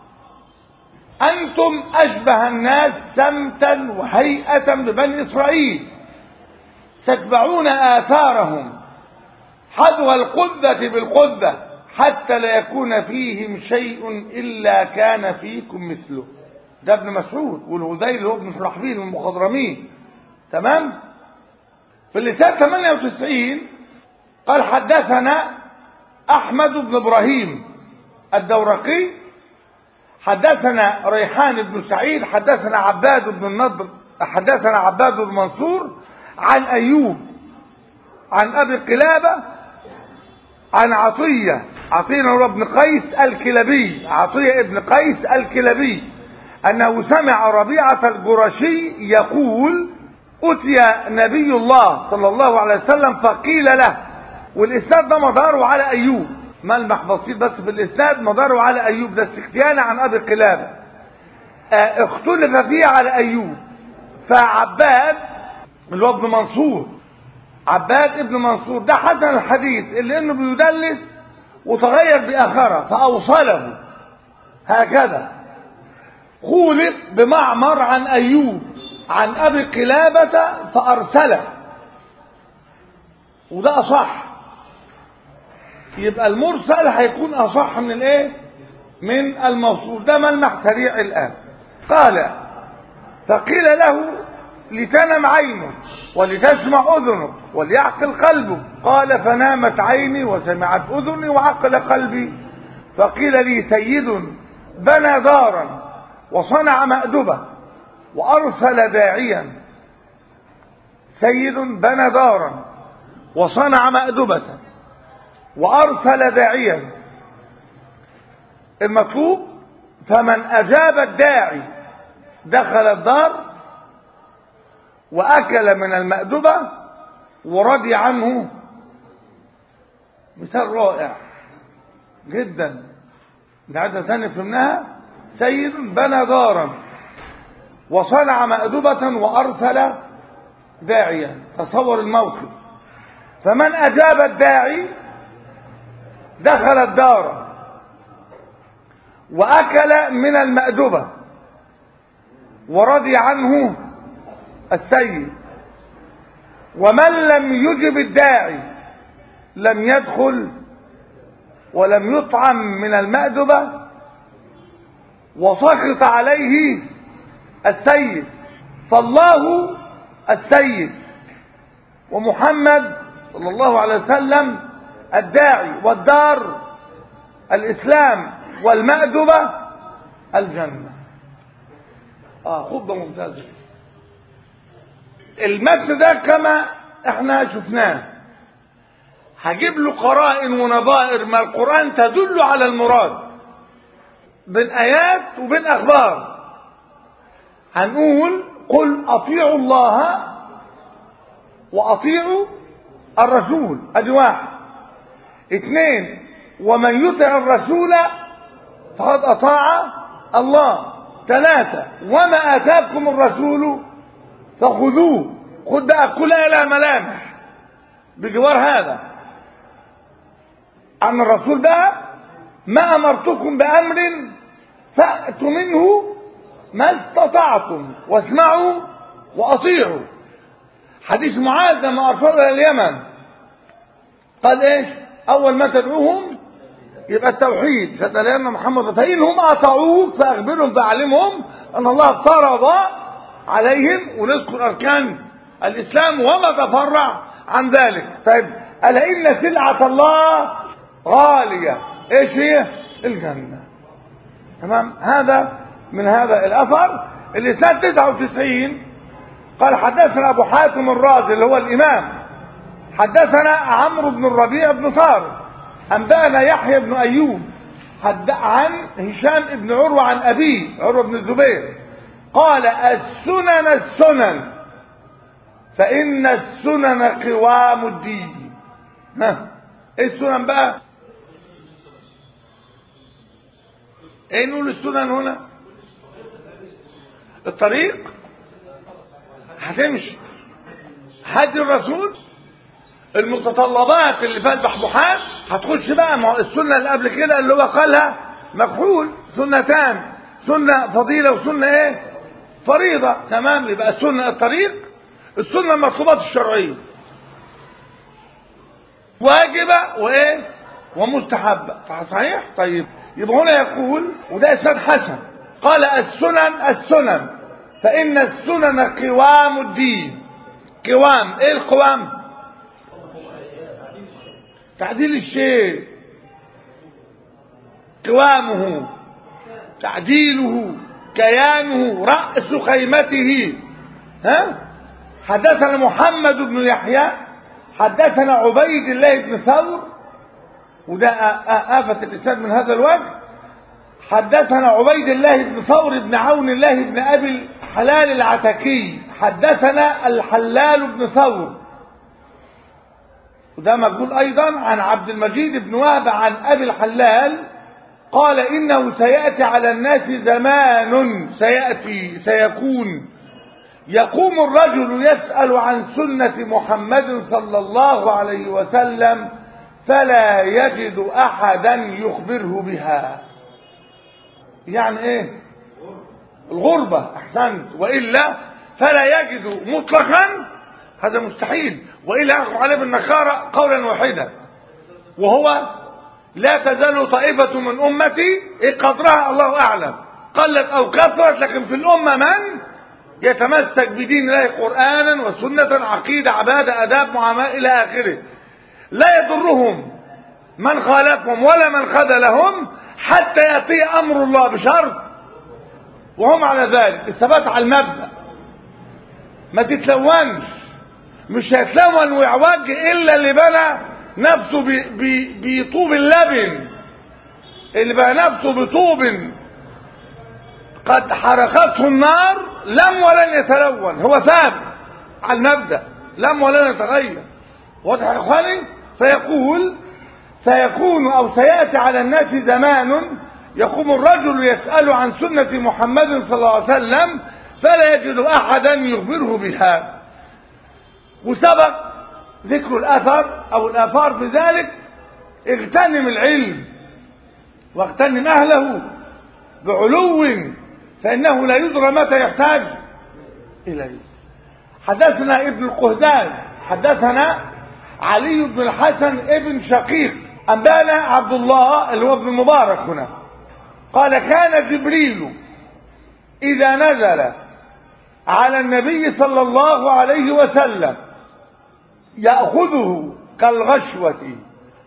انتم اشبه الناس سمتا وهيئه ببني اسرائيل تتبعون اثارهم حذو القذة بالقذة حتى لا يكون فيهم شيء إلا كان فيكم مثله ده ابن مسعود والهذيل هو ابن شرحبيل من المخضرمين تمام في اللسان 98 قال حدثنا أحمد بن إبراهيم الدورقي حدثنا ريحان بن سعيد حدثنا عباد بن النضر حدثنا عباد بن منصور عن أيوب عن أبي قلابة عن عطية عطية هو ابن قيس الكلبي عطية ابن قيس الكلبي أنه سمع ربيعة القرشي يقول أتي نبي الله صلى الله عليه وسلم فقيل له والإسناد ده مداره على أيوب ملمح بسيط بس في الإسناد مداره على أيوب ده استختيان عن أبي قلابة اه اختلف فيه على أيوب فعباد اللي هو ابن منصور عباد ابن منصور ده حسن الحديث اللي انه بيدلس وتغير بآخرة فأوصله هكذا خولف بمعمر عن أيوب عن أبي قلابة فأرسله وده أصح يبقى المرسل هيكون أصح من الإيه؟ من الموصول ده ملمح سريع الآن قال فقيل له لتنم عينه ولتسمع أذنه وليعقل قلبه قال فنامت عيني وسمعت أذني وعقل قلبي فقيل لي سيد بنى دارا وصنع مأدبة وأرسل داعيا سيد بنى دارا وصنع مأدبة وأرسل داعيا المطلوب فمن أجاب الداعي دخل الدار وأكل من المأدبة ورضي عنه مثال رائع جدا ده عدة ثانية فهمناها سيد بنى دارا وصنع مأدبة وأرسل داعيا تصور الموقف فمن أجاب الداعي دخل الدار وأكل من المأدبة ورضي عنه السيد ومن لم يجب الداعي لم يدخل ولم يطعم من المأدبة وسخط عليه السيد فالله السيد ومحمد صلى الله عليه وسلم الداعي والدار الإسلام والمأدبة الجنة آه خطبة ممتازة المتن ده كما احنا شفناه هجيب له قرائن ونظائر ما القرآن تدل على المراد بين آيات وبين أخبار هنقول قل أطيعوا الله وأطيعوا الرسول ادي واحد اثنين ومن يطع الرسول فقد أطاع الله ثلاثة وما آتاكم الرسول فخذوه خد بقى كل إلى ملامح بجوار هذا عن الرسول بقى ما أمرتكم بأمر فأتوا منه ما استطعتم واسمعوا وأطيعوا حديث معاذ لما أرسل إلى اليمن قال إيش أول ما تدعوهم يبقى التوحيد ستلين محمد فإنهم أطاعوك فأخبرهم فأعلمهم أن الله افترض عليهم ونذكر أركان الإسلام وما تفرع عن ذلك طيب ألا إن سلعة الله غالية إيش هي الجنة تمام هذا من هذا الأثر الإسناد 99 قال حدثنا أبو حاتم الرازي اللي هو الإمام حدثنا عمرو بن الربيع بن طارق أنبأنا يحيى بن أيوب حد عن هشام بن عروة عن أبيه عروة بن الزبير قال السنن السنن فإن السنن قوام الدين ها ايه السنن بقى ايه نقول السنن هنا الطريق هتمشي هدي الرسول المتطلبات اللي فات بحبوحات هتخش بقى ما هو السنه اللي قبل كده اللي هو قالها مكحول سنتان سنه فضيله وسنه ايه فريضه تمام يبقى السنه الطريق السنه المطلوبات الشرعيه واجبه وايه ومستحبه صحيح طيب يبقى هنا يقول وده اسناد حسن قال السنن السنن فان السنن قوام الدين قوام ايه القوام تعديل الشيء قوامه تعديله كيانه رأس خيمته ها حدثنا محمد بن يحيى حدثنا عبيد الله بن ثور وده آفة الإسناد من هذا الوجه حدثنا عبيد الله بن ثور بن عون الله بن أبي الحلال العتكي حدثنا الحلال بن ثور وده مقبول أيضا عن عبد المجيد بن وهب عن أبي الحلال قال إنه سيأتي على الناس زمان سيأتي سيكون يقوم الرجل يسأل عن سنة محمد صلى الله عليه وسلم فلا يجد أحدا يخبره بها يعني إيه الغربة أحسنت وإلا فلا يجد مطلقا هذا مستحيل وإلا يحكم عليه بالنكارة قولا واحدا وهو لا تزال طائفة من أمتي إيه قدرها الله أعلم قلت أو كثرت لكن في الأمة من يتمسك بدين الله قرآنا وسنة عقيدة عبادة أداب معاملة إلى آخره لا يضرهم من خالفهم ولا من خذلهم حتى يأتي أمر الله بشرط وهم على ذلك الثبات على المبدأ ما تتلونش مش هيتلون ويعوج إلا اللي بنى نفسه ب- ب- بطوب اللبن اللي بقى نفسه بطوب قد حرقته النار لم ولن يتلون هو ثابت على المبدأ لم ولن يتغير واضح يا اخواني فيقول سيكون او سياتي على الناس زمان يقوم الرجل يسال عن سنه محمد صلى الله عليه وسلم فلا يجد احدا يخبره بها وسبق ذكر الاثر او الاثار في ذلك اغتنم العلم واغتنم اهله بعلو فانه لا يدرى متى يحتاج اليه حدثنا ابن القهدان حدثنا علي بن الحسن ابن شقيق أنبانا عبد الله اللي هو ابن المبارك هنا قال كان جبريل إذا نزل على النبي صلى الله عليه وسلم يأخذه كالغشوة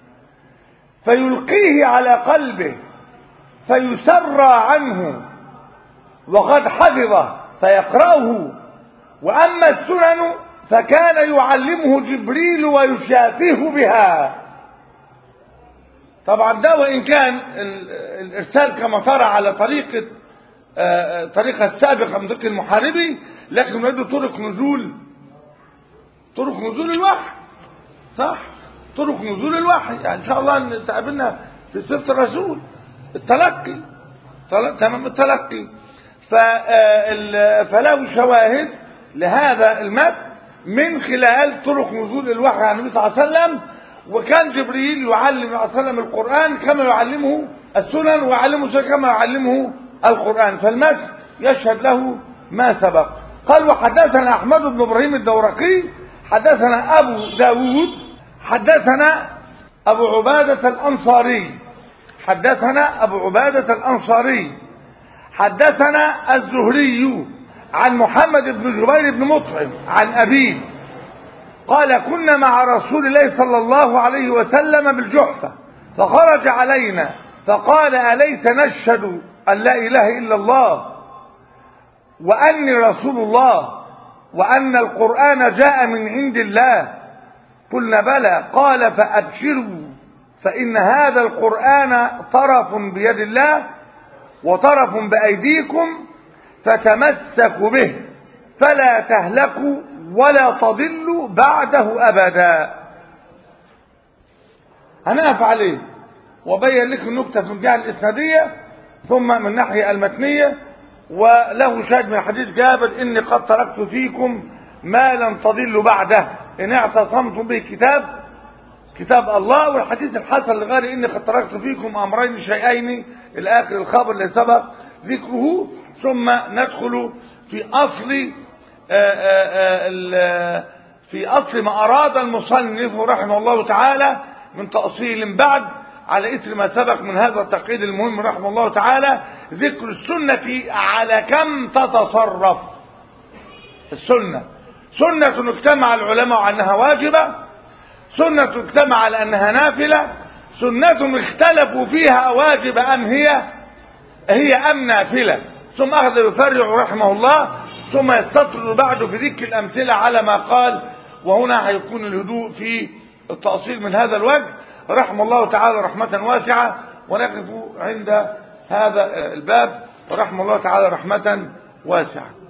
فيلقيه على قلبه فيسرى عنه وقد حفظه فيقرأه وأما السنن فكان يعلمه جبريل ويشافه بها طبعا ده وإن كان ال- الإرسال كما ترى على طريقة آه، طريقة السابقة من طريق المحاربي لكن عنده طرق نزول طرق نزول الوحي صح طرق نزول الوحي يعني إن شاء الله إن تقابلنا في سيرة الرسول التلقي تل- تمام التلقي فال- فله شواهد لهذا المتن من خلال طرق نزول الوحي عن النبي صلى الله عليه وسلم وكان جبريل يعلم النبي صلى الله عليه وسلم القرآن كما يعلمه السنن ويعلمه السنن كما يعلمه القرآن فالمتن يشهد له ما سبق قال وحدثنا أحمد بن إبراهيم الدورقي حدثنا أبو داود حدثنا أبو عبادة الأنصاري حدثنا أبو عبادة الأنصاري حدثنا الزهري عن محمد بن جبير بن مطعم عن أبيه قال كنا مع رسول الله صلى الله عليه وسلم بالجحفة فخرج علينا فقال أليس نشهد أن لا إله إلا الله وأني رسول الله وأن القرآن جاء من عند الله قلنا بلى قال فأبشروا فإن هذا القرآن طرف بيد الله وطرف بأيديكم فتمسكوا به فلا تهلكوا ولا تضلوا بعده أبدا هنقف عليه وبين لك النكتة في الجهة الإسنادية ثم من الناحية المتنية وله شاهد من حديث جابر إني قد تركت فيكم ما لن تضلوا بعده إن اعتصمتم به كتاب كتاب الله والحديث الحسن لغير إني قد تركت فيكم أمرين شيئين إلى آخر الخبر اللي سبق ذكره ثم ندخل في أصل آآ آآ ال- في أصل ما أراد المصنف رحمه الله تعالى من تأصيل بعد على إثر ما سبق من هذا التقييد المهم رحمه الله تعالى ذكر السنة على كم تتصرف السنة سنة اجتمع العلماء على أنها واجبة سنة اجتمع على أنها نافلة سنة اختلفوا فيها واجب أم هي هي أم نافلة ثم أخذ يفرع رحمه الله ثم يستطرد بعد في ذكر الأمثلة على ما قال وهنا هيكون الهدوء في التأصيل من هذا الوجه رحم الله تعالى رحمة واسعة ونقف عند هذا الباب ورحم الله تعالى رحمة واسعة